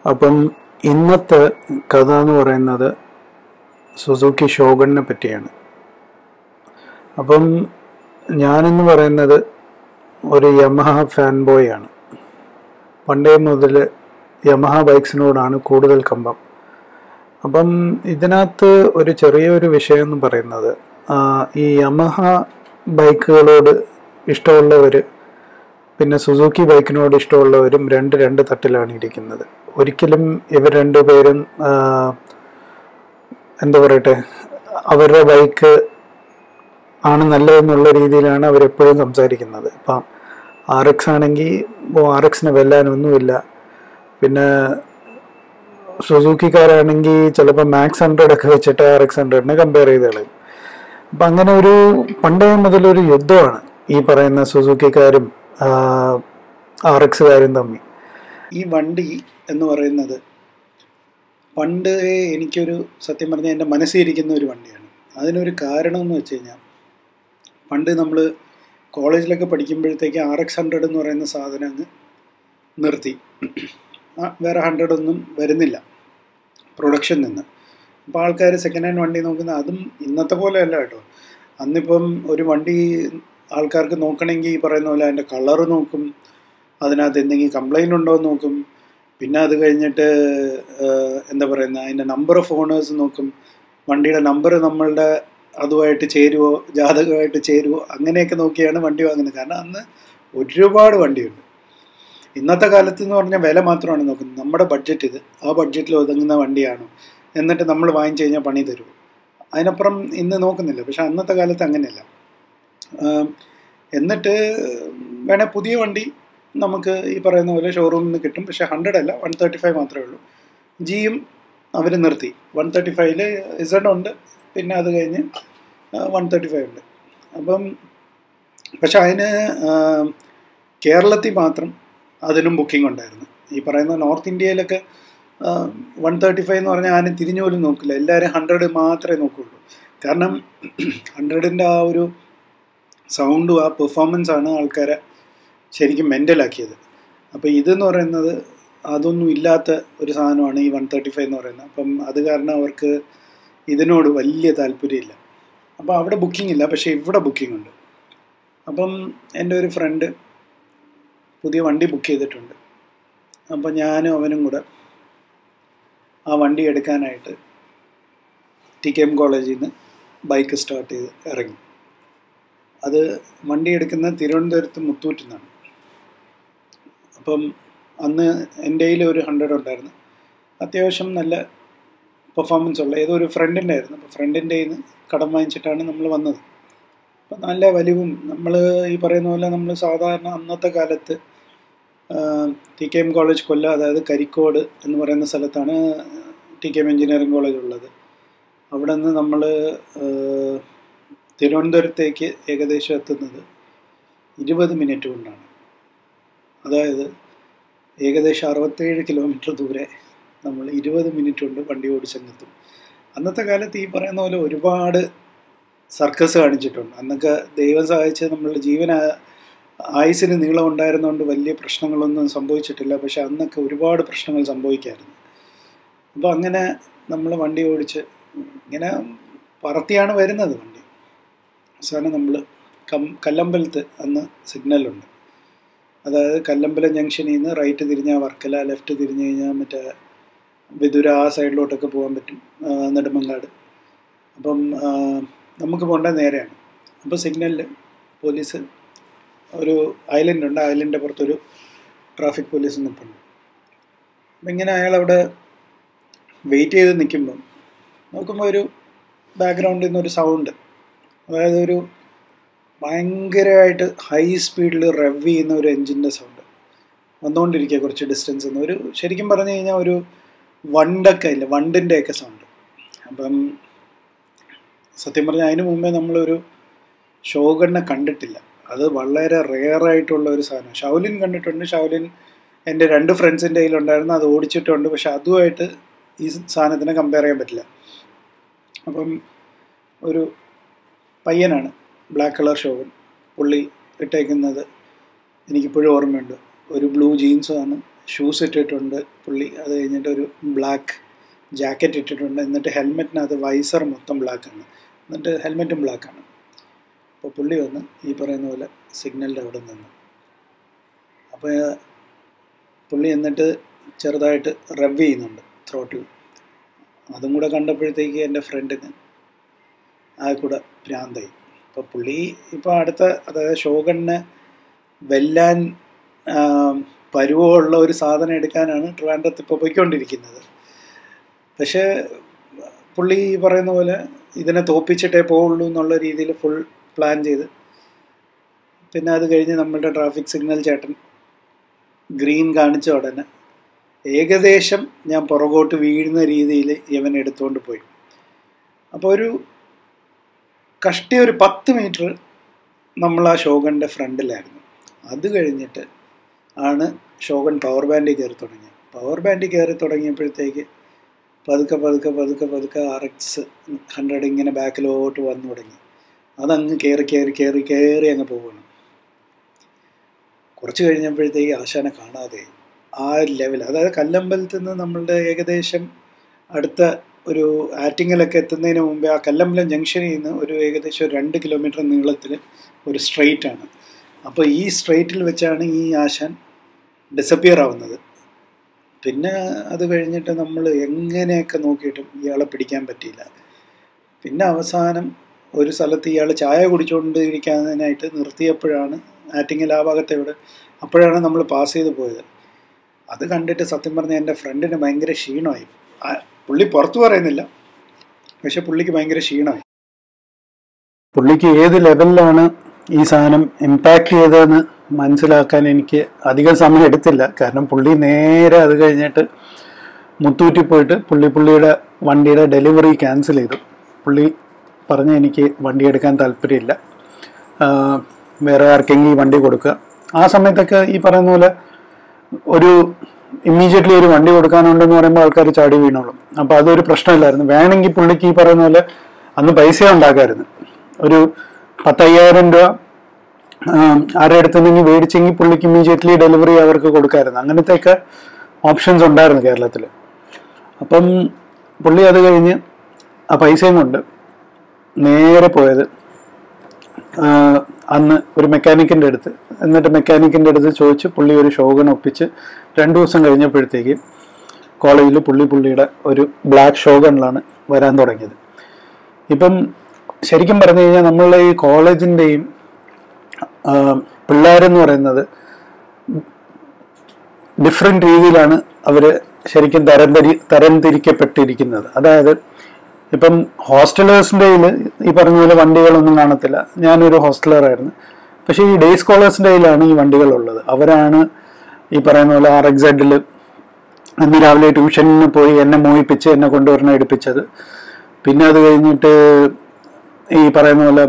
അപ്പം ഇന്നത്തെ കഥ എന്ന് പറയുന്നത് സുസുക്കി ഷോഗണിനെ പറ്റിയാണ് അപ്പം ഞാനെന്ന് പറയുന്നത് ഒരു യമഹ ഫാൻ ബോയ് ആണ് പണ്ടേ മുതൽ യമഹ ബൈക്സിനോടാണ് കൂടുതൽ കമ്പം അപ്പം ഇതിനകത്ത് ഒരു ചെറിയൊരു വിഷയം എന്ന് പറയുന്നത് ആ, ഈ യമഹ ബൈക്കുകളോട് ഇഷ്ടമുള്ളവർ പിന്നെ സുസുക്കി ബൈക്കിനോട് ഇഷ്ടമുള്ളവരും രണ്ട് രണ്ട് തട്ടിലാണ് ഇരിക്കുന്നത് ഒരിക്കലും ഇവർ രണ്ടുപേരും ആ, എന്താ പറയട്ടെ അവരുടെ ബൈക്ക് ആണ് നല്ലതെന്നുള്ള രീതിയിലാണ് അവരെപ്പോഴും സംസാരിക്കുന്നത് ഇപ്പം ആർ എക്സ് ആണെങ്കിൽ ആർ എക്സിനെ വെല്ലാനൊന്നുമില്ല പിന്നെ സുസൂക്കിക്കാരാണെങ്കിൽ ചിലപ്പോൾ മാക്സ് ഹൺഡ്രഡ് ഒക്കെ വെച്ചിട്ട് ആർ എക്സ് ഹൺഡ്രഡിനെ കമ്പയർ ചെയ്ത് കളയും അപ്പം അങ്ങനെ ഒരു പണ്ടേ മുതലൊരു യുദ്ധമാണ് ഈ പറയുന്ന സുസുക്കിക്കാരും ആർ എക്സുകാരും തമ്മിൽ ഈ വണ്ടി എന്ന് പറയുന്നത് പണ്ട് എനിക്കൊരു സത്യം പറഞ്ഞാൽ എൻ്റെ മനസ്സിലിരിക്കുന്ന ഒരു വണ്ടിയാണ് അതിനൊരു കാരണം എന്ന് വെച്ച് കഴിഞ്ഞാൽ പണ്ട് നമ്മൾ കോളേജിലൊക്കെ പഠിക്കുമ്പോഴത്തേക്ക് ആർ എക്സ് ഹൺഡ്രഡ് എന്ന് പറയുന്ന സാധനം അങ്ങ് നിർത്തി ആ, വേറെ ഹൺഡ്രഡ് ഒന്നും വരുന്നില്ല പ്രൊഡക്ഷൻ നിന്ന് അപ്പോൾ ആൾക്കാർ സെക്കൻഡ് ഹാൻഡ് വണ്ടി നോക്കുന്ന അതും ഇന്നത്തെ പോലെ അല്ല കേട്ടോ അന്നിപ്പം ഒരു വണ്ടി ആൾക്കാർക്ക് നോക്കണമെങ്കിൽ ഈ പറയുന്ന പോലെ അതിൻ്റെ കളറ് നോക്കും അതിനകത്ത് എന്തെങ്കിലും കംപ്ലൈൻറ്റ് ഉണ്ടോ എന്ന് നോക്കും പിന്നെ അത് കഴിഞ്ഞിട്ട് ഏഹ്, എന്താ പറയുന്നത് അതിൻ്റെ നമ്പർ ഓഫ് ഓണേഴ്സ് നോക്കും വണ്ടിയുടെ നമ്പർ നമ്മളുടെ അതുമായിട്ട് ചേരുവോ ജാതകമായിട്ട് ചേരുവോ അങ്ങനെയൊക്കെ നോക്കിയാണ് വണ്ടി വാങ്ങുന്നത് കാരണം അന്ന് ഒരുപാട് വണ്ടിയുണ്ട് ഇന്നത്തെ കാലത്ത് എന്ന് പറഞ്ഞാൽ വില മാത്രമാണ് നോക്കുന്നത് നമ്മുടെ ബഡ്ജറ്റ് ഇത് ആ ബഡ്ജറ്റിൽ ഒതുങ്ങുന്ന വണ്ടിയാണോ എന്നിട്ട് നമ്മൾ വാങ്ങിച്ചു കഴിഞ്ഞാൽ പണി തരുമോ അതിനപ്പുറം ഇന്ന് നോക്കുന്നില്ല പക്ഷെ അന്നത്തെ കാലത്ത് അങ്ങനെയല്ല ആം, എന്നിട്ട് വേണേൽ പുതിയ വണ്ടി നമുക്ക് ഈ പറയുന്ന പോലെ ഷോറൂമിൽ നിന്ന് കിട്ടും പക്ഷേ ഹൺഡ്രഡ് അല്ല വൺ തേർട്ടി ഫൈവ് മാത്രമേ ഉള്ളൂ ജിയും അവർ നിർത്തി വൺ തേർട്ടി ഫൈവില് ഇസഡ് ഉണ്ട് പിന്നെ അത് കഴിഞ്ഞ് വൺ തേർട്ടി ഫൈവ് ഉണ്ട് അപ്പം പക്ഷെ അതിന് ആ, കേരളത്തിൽ മാത്രം അതിനും ബുക്കിംഗ് ഉണ്ടായിരുന്നു ഈ പറയുന്ന നോർത്ത് ഇന്ത്യയിലൊക്കെ വൺ തേർട്ടി ഫൈവ് എന്ന് പറഞ്ഞാൽ ആരും തിരിഞ്ഞു പോലും നോക്കില്ല എല്ലാവരും ഹൺഡ്രഡ് മാത്രമേ നോക്കുള്ളൂ കാരണം ഹൺഡ്രഡിൻ്റെ ആ ഒരു സൗണ്ടും ആ പെർഫോമൻസ് ആണ് ആൾക്കാരെ ശരിക്കും മെൻ്റലാക്കിയത് അപ്പോൾ ഇതെന്ന് പറയുന്നത് അതൊന്നും ഇല്ലാത്ത ഒരു സാധനമാണ് ഈ വൺ തേർട്ടി ഫൈവ് എന്ന് പറയുന്നത് അപ്പം അത് കാരണം അവർക്ക് ഇതിനോട് വലിയ താല്പര്യമില്ല അപ്പോൾ അവിടെ ബുക്കിംഗ് ഇല്ല പക്ഷേ ഇവിടെ ബുക്കിംഗ് ഉണ്ട് അപ്പം എൻ്റെ ഒരു ഫ്രണ്ട് പുതിയ വണ്ടി ബുക്ക് ചെയ്തിട്ടുണ്ട് അപ്പം ഞാനും അവനും കൂടെ ആ വണ്ടി എടുക്കാനായിട്ട് ടി കെ എം കോളേജിൽ നിന്ന് ബൈക്ക് സ്റ്റാർട്ട് ചെയ്ത് ഇറങ്ങി അത് വണ്ടി എടുക്കുന്നത് തിരുവനന്തപുരത്ത് മുത്തൂറ്റിൽ നിന്നാണ് അപ്പം അന്ന് എൻ്റെ കയ്യിൽ ഒരു ഹൺഡ്രഡ് ഉണ്ടായിരുന്നു അത്യാവശ്യം നല്ല പെർഫോമൻസ് ഉള്ള ഏതോ ഒരു ഫ്രണ്ടിൻ്റെ ആയിരുന്നു അപ്പോൾ ഫ്രണ്ടിൻ്റെ കയ്യിൽ നിന്ന് കടം വാങ്ങിച്ചിട്ടാണ് നമ്മൾ വന്നത് അപ്പം നല്ല വലിവും നമ്മൾ ഈ പറയുന്ന പോലെ നമ്മൾ സാധാരണ അന്നത്തെ കാലത്ത് T K M college Kollam അതായത് കരിക്കോട് എന്ന് പറയുന്ന സ്ഥലത്താണ് T K M engineering college ഉള്ളത് അവിടെ നിന്ന് നമ്മൾ തിരുവനന്തപുരത്തേക്ക് ഏകദേശം എത്തുന്നത് ഇരുപത് മിനിറ്റ് കൊണ്ടാണ് അതായത് ഏകദേശം അറുപത്തേഴ് കിലോമീറ്റർ ദൂരെ നമ്മൾ ഇരുപത് മിനിറ്റ് കൊണ്ട് വണ്ടി ഓടിച്ചെന്നെത്തും അന്നത്തെ കാലത്ത് ഈ പറയുന്ന പോലെ ഒരുപാട് സർക്കസ് കാണിച്ചിട്ടുണ്ട് അന്നൊക്കെ ദൈവം സഹായിച്ച് നമ്മളുടെ ജീവന ആയുസിന് നീളം ഉണ്ടായിരുന്നതുകൊണ്ട് വലിയ പ്രശ്നങ്ങളൊന്നും സംഭവിച്ചിട്ടില്ല പക്ഷെ അന്നൊക്കെ ഒരുപാട് പ്രശ്നങ്ങൾ സംഭവിക്കായിരുന്നു അപ്പോൾ അങ്ങനെ നമ്മൾ വണ്ടി ഓടിച്ച് ഇങ്ങനെ പറത്തിയാണ് വരുന്നത് വണ്ടി അവസാനം നമ്മൾ കം കല്ലമ്പലത്ത് അന്ന് സിഗ്നലുണ്ട് അതായത് കല്ലമ്പലം ജംഗ്ഷനിൽ നിന്ന് റൈറ്റ് തിരിഞ്ഞാൽ വർക്കല ലെഫ്റ്റ് തിരിഞ്ഞ് കഴിഞ്ഞാൽ മറ്റേ വിദുര ആ സൈഡിലോട്ടൊക്കെ പോകാൻ പറ്റും ആ, നെടുമങ്ങാട് അപ്പം ആ, നമുക്ക് പോകേണ്ടത് നേരെയാണ് അപ്പോൾ സിഗ്നലിൽ പോലീസ് ഒരു ഐലൻഡ് ഉണ്ട് ഐലൻഡിൻ്റെ പുറത്തൊരു ട്രാഫിക് പോലീസ് നിൽപ്പുണ്ട് അപ്പം ഇങ്ങനെ അയാൾ അവിടെ വെയിറ്റ് ചെയ്ത് നിൽക്കുമ്പം നോക്കുമ്പോൾ ഒരു ബാക്ക്ഗ്രൗണ്ടിൽ നിന്നൊരു സൗണ്ട് അതായത് ഒരു ഭയങ്കരമായിട്ട് ഹൈ സ്പീഡിൽ റെവ് ചെയ്യുന്ന ഒരു എൻജിൻ്റെ സൗണ്ട് വന്നുകൊണ്ടിരിക്കുക കുറച്ച് ഡിസ്റ്റൻസ് നിന്ന് ഒരു ശരിക്കും പറഞ്ഞു കഴിഞ്ഞാൽ ഒരു വണ്ടൊക്കെ ഇല്ല വണ്ടിൻ്റെയൊക്കെ സൗണ്ട് അപ്പം സത്യം പറഞ്ഞാൽ അതിന് മുമ്പേ നമ്മളൊരു ഷോഗണ്ണെ കണ്ടിട്ടില്ല അത് വളരെ റെയറായിട്ടുള്ള ഒരു സാധനം ഷൗലിൻ കണ്ടിട്ടുണ്ട് ഷൗലിൻ എൻ്റെ രണ്ട് ഫ്രണ്ട്സിൻ്റെ കയ്യിലുണ്ടായിരുന്നു അത് ഓടിച്ചിട്ടുണ്ട് പക്ഷെ അതുമായിട്ട് ഈ സാധനത്തിനെ കമ്പയർ ചെയ്യാൻ പറ്റില്ല അപ്പം ഒരു പയ്യനാണ് ബ്ലാക്ക് കളർ ഷോവൻ പുള്ളി ഇട്ടേക്കുന്നത് എനിക്കിപ്പോഴും ഓർമ്മയുണ്ട് ഒരു ബ്ലൂ ജീൻസുമാണ് ഷൂസ് ഇട്ടിട്ടുണ്ട് പുള്ളി അത് കഴിഞ്ഞിട്ട് ഒരു ബ്ലാക്ക് ജാക്കറ്റ് ഇട്ടിട്ടുണ്ട് എന്നിട്ട് ഹെൽമെറ്റിനകത്ത് വൈസർ മൊത്തം ബ്ലാക്കാണ് എന്നിട്ട് ഹെൽമെറ്റും ബ്ലാക്കാണ് അപ്പോൾ പുള്ളി വന്ന് ഈ പറയുന്ന പോലെ സിഗ്നലിൻ്റെ അവിടെ നിന്ന് അപ്പോൾ പുള്ളി എന്നിട്ട് ചെറുതായിട്ട് റവ് ചെയ്യുന്നുണ്ട് ത്രോട്ടിൽ അതും കൂടെ കണ്ടപ്പോഴത്തേക്ക് എൻ്റെ ഫ്രണ്ടിന് ആ കൂടെ ഭ്രാന്തായി അപ്പോൾ പുള്ളി ഇപ്പോൾ അടുത്ത അതായത് ഷോഗണിനെ വെല്ലാൻ പരുവമുള്ള ഒരു സാധനം എടുക്കാനാണ് ട്രിവാൻഡ്രത്ത് ഇപ്പോൾ പോയിക്കൊണ്ടിരിക്കുന്നത് പക്ഷേ പുള്ളി ഈ പറയുന്ന പോലെ ഇതിനെ തോപ്പിച്ചിട്ടേ പോവുള്ളൂ എന്നുള്ള രീതിയിൽ ഫുൾ പ്ലാൻ ചെയ്ത് പിന്നെ അത് കഴിഞ്ഞ് നമ്മളുടെ ട്രാഫിക് സിഗ്നൽ ചേട്ടൻ ഗ്രീൻ കാണിച്ച ഉടനെ ഏകദേശം ഞാൻ പുറകോട്ട് വീഴുന്ന രീതിയിൽ ഇവൻ എടുത്തുകൊണ്ട് പോയി അപ്പോൾ ഒരു കഷ്ടി ഒരു പത്ത് മീറ്റർ നമ്മൾ ആ ഷോഗൻ്റെ ഫ്രണ്ടിലായിരുന്നു അത് കഴിഞ്ഞിട്ട് ആണ് ഷോഗൻ പവർ ബാൻഡിൽ കയറി തുടങ്ങിയത് പവർ ബാൻഡിൽ കയറി തുടങ്ങിയപ്പോഴത്തേക്ക് പതുക്കെ പതുക്കെ പതുക്കെ പതുക്കെ ആർ എക്സ് ഹൺഡ്രഡ് ഇങ്ങനെ ബാക്കിലോട്ട് വന്നു തുടങ്ങി അതങ്ങ് കയറി കയറി കയറി കയറി അങ്ങ് പോവുകയാണ് കുറച്ച് കഴിഞ്ഞപ്പോഴത്തേക്ക് ആശാനെ കാണാതെ ആ ലെവൽ അതായത് കല്ലമ്പലത്തിൽ നിന്ന് നമ്മളുടെ ഏകദേശം അടുത്ത ഒരു ആറ്റിങ്ങലൊക്കെ എത്തുന്നതിന് മുമ്പേ ആ കല്ലമ്പലം ജംഗ്ഷനിൽ നിന്ന് ഒരു ഏകദേശം രണ്ട് കിലോമീറ്റർ നീളത്തിൽ ഒരു സ്ട്രെയിറ്റ് ആണ് അപ്പോൾ ഈ സ്ട്രെയിറ്റിൽ വെച്ചാണ് ഈ ആശാൻ ഡിസപ്പിയർ ആവുന്നത് പിന്നെ അത് കഴിഞ്ഞിട്ട് നമ്മൾ എങ്ങനെയൊക്കെ നോക്കിയിട്ടും ഇയാളെ പിടിക്കാൻ പറ്റിയില്ല പിന്നെ അവസാനം ഒരു സ്ഥലത്ത് ഇയാൾ ചായ കുടിച്ചുകൊണ്ടിരിക്കാനായിട്ട് നിർത്തിയപ്പോഴാണ് ആറ്റിങ്ങൽ ആ ഭാഗത്ത് എവിടെ അപ്പോഴാണ് നമ്മൾ പാസ് ചെയ്ത് പോയത് അത് കണ്ടിട്ട് സത്യം പറഞ്ഞാൽ എൻ്റെ ഫ്രണ്ടിന് ഭയങ്കര ക്ഷീണമായി പുള്ളി പുറത്തു പറയുന്നില്ല പക്ഷെ പുള്ളിക്ക് ഭയങ്കര ക്ഷീണമായി പുള്ളിക്ക് ഏത് ലെവലിലാണ് ഈ സാധനം ഇമ്പാക്ട് ചെയ്തതെന്ന് മനസ്സിലാക്കാൻ എനിക്ക് അധികം സമയം എടുത്തില്ല കാരണം പുള്ളി നേരെ അത് കഴിഞ്ഞിട്ട് മുത്തൂറ്റി പോയിട്ട് പുള്ളി പുള്ളിയുടെ വണ്ടിയുടെ ഡെലിവറി ക്യാൻസൽ ചെയ്തു പുള്ളി പറഞ്ഞ് എനിക്ക് വണ്ടി എടുക്കാൻ താല്പര്യമില്ല വേറെ ആർക്കെങ്കിലും ഈ വണ്ടി കൊടുക്കുക ആ സമയത്തൊക്കെ ഈ പറയുന്ന പോലെ ഒരു ഇമ്മീഡിയറ്റ്ലി ഒരു വണ്ടി കൊടുക്കാനുണ്ടെന്ന് പറയുമ്പോൾ ആൾക്കാർ ചാടി വീണോളും അപ്പോൾ അതൊരു പ്രശ്നമില്ലായിരുന്നു വേണമെങ്കിൽ പുള്ളിക്ക് ഈ പറയുന്ന പോലെ അന്ന് പൈസ ഉണ്ടാക്കായിരുന്നു ഒരു പത്തയ്യായിരം രൂപ ആരുടെ അടുത്ത് നിന്ന് മേടിച്ചെങ്കിൽ പുള്ളിക്ക് ഇമ്മീഡിയറ്റ്ലി ഡെലിവറി അവർക്ക് കൊടുക്കായിരുന്നു അങ്ങനത്തെയൊക്കെ ഓപ്ഷൻസ് ഉണ്ടായിരുന്നു കേരളത്തിൽ അപ്പം പുള്ളി അത് കഴിഞ്ഞ് ആ പൈസയും കൊണ്ട് നേരെ പോയത് അന്ന് ഒരു മെക്കാനിക്കിൻ്റെ അടുത്ത് എന്നിട്ട് മെക്കാനിക്കിൻ്റെ അടുത്ത് ചോദിച്ച് പുള്ളി ഒരു ഷോഗൺ ഒപ്പിച്ച് രണ്ട് ദിവസം കഴിഞ്ഞപ്പോഴത്തേക്ക് കോളേജിൽ പുള്ളി പുള്ളിയുടെ ഒരു ബ്ലാക്ക് ഷോഗണിലാണ് വരാൻ തുടങ്ങിയത് ഇപ്പം ശരിക്കും പറഞ്ഞു കഴിഞ്ഞാൽ നമ്മളുടെ ഈ കോളേജിൻ്റെയും പിള്ളേരെന്ന് പറയുന്നത് ഡിഫറെൻ്റ് രീതിയിലാണ് അവർ ശരിക്കും തരംതരി തരംതിരിക്കപ്പെട്ടിരിക്കുന്നത് അതായത് ഇപ്പം ഹോസ്റ്റലേഴ്സിൻ്റെ ഈ പറഞ്ഞ പോലെ വണ്ടികളൊന്നും കാണത്തില്ല ഞാനൊരു ഹോസ്റ്റലറായിരുന്നു പക്ഷേ ഈ ഡേ സ്കോളേഴ്സിൻ്റെ കയ്യിലാണ് ഈ വണ്ടികളുള്ളത് അവരാണ് ഈ പറയുന്ന പോലെ ആർ എക്സഡിൽ അന്ന് രാവിലെ ട്യൂഷന് പോയി എന്നെ മോഹിപ്പിച്ച് എന്നെ കൊണ്ടുവരണം എടുപ്പിച്ചത് പിന്നെ അത് കഴിഞ്ഞിട്ട് ഈ പറയുന്ന പോലെ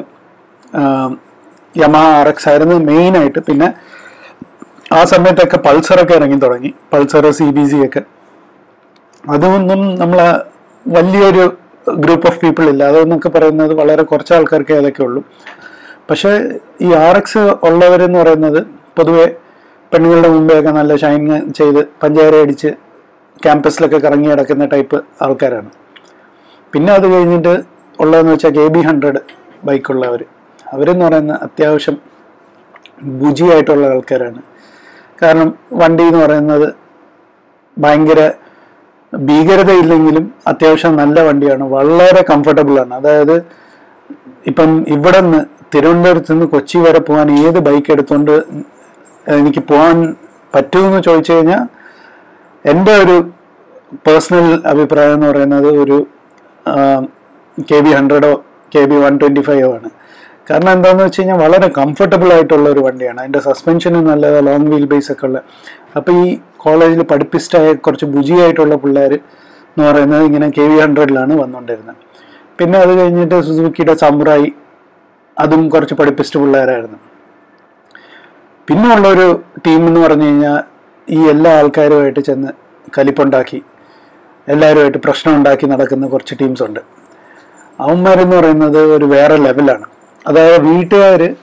യമ ആർ എക്സ് ആയിരുന്നു മെയിനായിട്ട് പിന്നെ ആ സമയത്തൊക്കെ പൾസറൊക്കെ ഇറങ്ങി തുടങ്ങി പൾസർ സി ബി സി ഒക്കെ അതൊന്നും നമ്മൾ വലിയൊരു ഗ്രൂപ്പ് ഓഫ് പീപ്പിൾ ഇല്ല അതെന്നൊക്കെ പറയുന്നത് വളരെ കുറച്ച് ആൾക്കാർക്ക് അതൊക്കെ ഉള്ളൂ പക്ഷേ ഈ ആർ എക്സ് ഉള്ളവരെന്ന് പറയുന്നത് പൊതുവെ പെണ്ണുങ്ങളുടെ മുമ്പെയൊക്കെ നല്ല ഷൈൻ ചെയ്ത് പഞ്ചാര അടിച്ച് ക്യാമ്പസിലൊക്കെ കറങ്ങി നടക്കുന്ന ടൈപ്പ് ആൾക്കാരാണ് പിന്നെ അത് കഴിഞ്ഞിട്ട് ഉള്ളതെന്ന് വെച്ചാൽ കെ ബി ഹൺഡ്രഡ് ബൈക്കുള്ളവർ അവരെന്ന് പറയുന്ന അത്യാവശ്യം ബുജിയായിട്ടുള്ള ആൾക്കാരാണ് കാരണം വണ്ടി എന്ന് പറയുന്നത് ഭയങ്കര ഭീകരതയില്ലെങ്കിലും അത്യാവശ്യം നല്ല വണ്ടിയാണ് വളരെ കംഫർട്ടബിൾ ആണ് അതായത് ഇപ്പം ഇവിടെ നിന്ന് തിരുവനന്തപുരത്ത് നിന്ന് കൊച്ചി വരെ പോകാൻ ഏത് ബൈക്ക് എടുത്തുകൊണ്ട് എനിക്ക് പോകാൻ പറ്റുമെന്ന് ചോദിച്ചു കഴിഞ്ഞാൽ എൻ്റെ ഒരു പേഴ്സണൽ അഭിപ്രായം എന്ന് പറയുന്നത് ഒരു കെ ബി ഹൺഡ്രഡോ കെ ബി വൺ ട്വൻറ്റി ഫൈവോ ആണ് കാരണം എന്താണെന്ന് വെച്ച് കഴിഞ്ഞാൽ വളരെ കംഫർട്ടബിൾ ആയിട്ടുള്ള ഒരു വണ്ടിയാണ് അതിൻ്റെ സസ്പെൻഷനും നല്ല ലോങ് വീൽ ബേസ് ഒക്കെ ഉള്ള അപ്പോൾ ഈ കോളേജിൽ പഠിപ്പിസ്റ്റായ കുറച്ച് ബുജിയായിട്ടുള്ള പിള്ളേർ എന്ന് പറയുന്നത് ഇങ്ങനെ കെ വി ഹൺഡ്രഡിലാണ് വന്നുകൊണ്ടിരുന്നത് പിന്നെ അത് കഴിഞ്ഞിട്ട് സുസുക്കിയുടെ സമുറായി അതും കുറച്ച് പഠിപ്പിസ്റ്റ് പിള്ളേരായിരുന്നു പിന്നെ ഉള്ളൊരു ടീം എന്ന് പറഞ്ഞു കഴിഞ്ഞാൽ ഈ എല്ലാ ആൾക്കാരുമായിട്ട് ചെന്ന് കലിപ്പുണ്ടാക്കി എല്ലാവരുമായിട്ട് പ്രശ്നം ഉണ്ടാക്കി നടക്കുന്ന കുറച്ച് ടീംസ് ഉണ്ട് അവന്മാരെന്ന് പറയുന്നത് ഒരു വേറെ ലെവലാണ് അതായത് വീട്ടുകാർ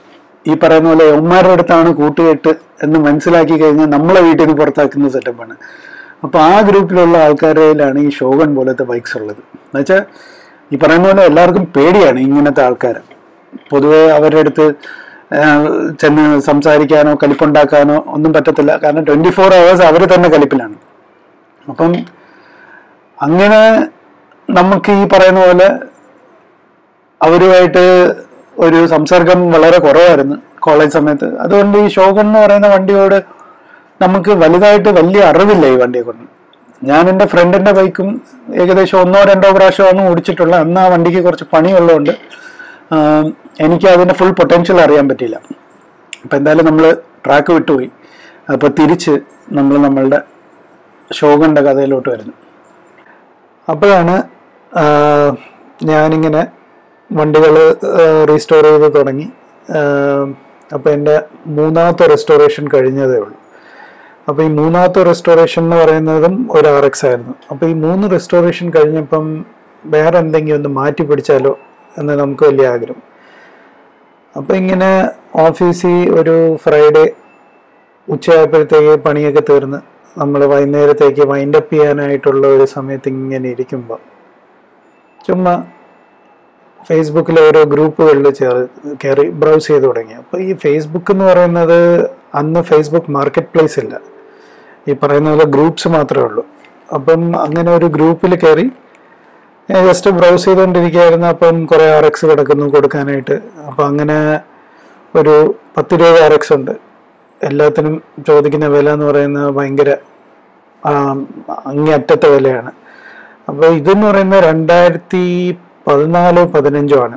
ഈ പറയുന്ന പോലെ ഉമ്മാരുടെ അടുത്താണ് കൂട്ടുകെട്ട് എന്ന് മനസ്സിലാക്കി കഴിഞ്ഞാൽ നമ്മളെ വീട്ടിൽ നിന്ന് പുറത്താക്കുന്ന സെറ്റപ്പാണ് അപ്പോൾ ആ ഗ്രൂപ്പിലുള്ള ആൾക്കാരിലാണ് ഈ ഷോഗൺ പോലത്തെ ബൈക്സ് ഉള്ളത് എന്നുവെച്ചാൽ ഈ പറയുന്ന പോലെ എല്ലാവർക്കും പേടിയാണ് ഇങ്ങനത്തെ ആൾക്കാർ പൊതുവെ അവരുടെ അടുത്ത് ആ, ചെന്ന് സംസാരിക്കാനോ കലിപ്പുണ്ടാക്കാനോ ഒന്നും പറ്റത്തില്ല കാരണം ട്വൻറ്റി ഫോർ അവേഴ്സ് അവർ തന്നെ കലിപ്പിലാണ് അപ്പം അങ്ങനെ നമുക്ക് ഈ പറയുന്ന പോലെ അവരുമായിട്ട് ഒരു സംസർഗം വളരെ കുറവായിരുന്നു കോളേജ് സമയത്ത് അതുകൊണ്ട് ഈ ഷോഗൺ എന്ന് പറയുന്ന വണ്ടിയോട് നമുക്ക് വലുതായിട്ട് വലിയ അറിവില്ല ഈ വണ്ടിയെ കൊണ്ട് ഞാൻ എൻ്റെ ഫ്രണ്ടിൻ്റെ ബൈക്കും ഏകദേശം ഒന്നോ രണ്ടോ പ്രാവശ്യമാണ് ഓടിച്ചിട്ടുള്ള അന്ന് ആ വണ്ടിക്ക് കുറച്ച് പണിയുള്ളതുകൊണ്ട് ആം, എനിക്ക് അതിൻ്റെ ഫുൾ പൊട്ടൻഷ്യൽ അറിയാൻ പറ്റിയില്ല അപ്പം എന്തായാലും നമ്മൾ ട്രാക്ക് വിട്ടുപോയി അപ്പോൾ തിരിച്ച് നമ്മൾ നമ്മളുടെ ഷോഗണിൻ്റെ കഥയിലോട്ട് വരുന്നു അപ്പോഴാണ് ആ, ഞാനിങ്ങനെ വണ്ടികൾ റീസ്റ്റോർ ചെയ്ത് തുടങ്ങി അപ്പോൾ എൻ്റെ മൂന്നാമത്തെ റെസ്റ്റോറേഷൻ കഴിഞ്ഞതേ ഉള്ളൂ അപ്പോൾ ഈ മൂന്നാമത്തെ റെസ്റ്റോറേഷൻ എന്ന് പറയുന്നതും ഒരു ആർ എക്സ് ആയിരുന്നു അപ്പോൾ ഈ മൂന്ന് റെസ്റ്റോറേഷൻ കഴിഞ്ഞപ്പം വേറെ എന്തെങ്കിലും ഒന്ന് മാറ്റി പിടിച്ചാലോ എന്ന് നമുക്ക് വലിയ ആഗ്രഹം അപ്പോൾ ഇങ്ങനെ ഓഫീസിൽ ഒരു ഫ്രൈഡേ ഉച്ചയായപ്പോഴത്തേക്ക് പണിയൊക്കെ തീർന്ന് നമ്മൾ വൈകുന്നേരത്തേക്ക് വൈൻഡപ്പ് ചെയ്യാനായിട്ടുള്ള ഒരു സമയത്ത് ഇങ്ങനെ ഇരിക്കുമ്പോൾ ചുമ്മാ ഫേസ്ബുക്കിലെ ഓരോ ഗ്രൂപ്പുകളിൽ ചേർ കയറി ബ്രൗസ് ചെയ്ത് തുടങ്ങി അപ്പോൾ ഈ ഫേസ്ബുക്ക് എന്ന് പറയുന്നത് അന്ന് ഫേസ്ബുക്ക് മാർക്കറ്റ് പ്ലേസ് ഇല്ല ഈ പറയുന്ന പോലെ ഗ്രൂപ്പ്സ് മാത്രമേ ഉള്ളൂ അപ്പം അങ്ങനെ ഒരു ഗ്രൂപ്പിൽ കയറി ജസ്റ്റ് ബ്രൗസ് ചെയ്തുകൊണ്ടിരിക്കുകയായിരുന്നു അപ്പം കുറേ ആർ എക്സ് കിടക്കുന്നു കൊടുക്കാനായിട്ട് അപ്പം അങ്ങനെ ഒരു പത്തിരുപത് ആർ എക്സ് ഉണ്ട് എല്ലാത്തിനും ചോദിക്കുന്ന വില എന്ന് പറയുന്നത് ഭയങ്കര ആം, അങ്ങേയറ്റത്തെ വിലയാണ് അപ്പോൾ ഇതെന്ന് പറയുന്നത് രണ്ടായിരത്തി പതിനാലോ പതിനഞ്ചോ ആണ്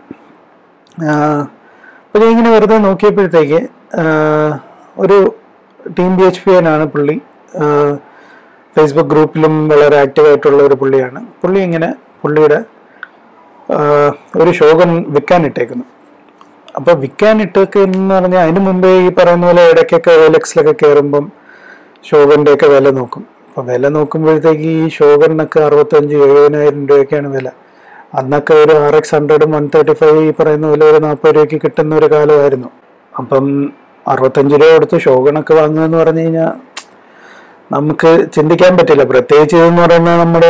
അപ്പോൾ ഞാൻ ഇങ്ങനെ വെറുതെ നോക്കിയപ്പോഴത്തേക്ക് ആ, ഒരു ടീം ബി എച്ച് പി ആണ് പുള്ളി ആ, ഫേസ്ബുക്ക് ഗ്രൂപ്പിലും വളരെ ആക്റ്റീവ് ആയിട്ടുള്ള ഒരു പുള്ളിയാണ് പുള്ളി ഇങ്ങനെ പുള്ളിയുടെ ആ, ഒരു ഷോഗൻ വിൽക്കാൻ ഇട്ടേക്കുന്നു അപ്പോൾ വിൽക്കാൻ ഇട്ടൊക്കെ എന്ന് പറഞ്ഞാൽ അതിന് മുമ്പേ ഈ പറയുന്ന പോലെ ഇടയ്ക്കൊക്കെ ഓലക്സിലൊക്കെ കയറുമ്പം ഷോഗറിൻ്റെ ഒക്കെ വില നോക്കും അപ്പോൾ വില നോക്കുമ്പോഴത്തേക്ക് ഈ ഷോഗറിനൊക്കെ അറുപത്തഞ്ച് എഴുപതിനായിരം രൂപയൊക്കെയാണ് വില അന്നൊക്കെ ഒരു R X hundred one thirty five ഈ പറയുന്ന പോലെ ഒരു നാൽപ്പത് രൂപയ്ക്ക് കിട്ടുന്ന ഒരു കാലമായിരുന്നു അപ്പം അറുപത്തഞ്ച് രൂപ കൊടുത്ത് ഷോഗണൊക്കെ വാങ്ങുക എന്ന് പറഞ്ഞു കഴിഞ്ഞാൽ നമുക്ക് ചിന്തിക്കാൻ പറ്റില്ല പ്രത്യേകിച്ച് ഇതെന്ന് പറയുന്നത് നമ്മുടെ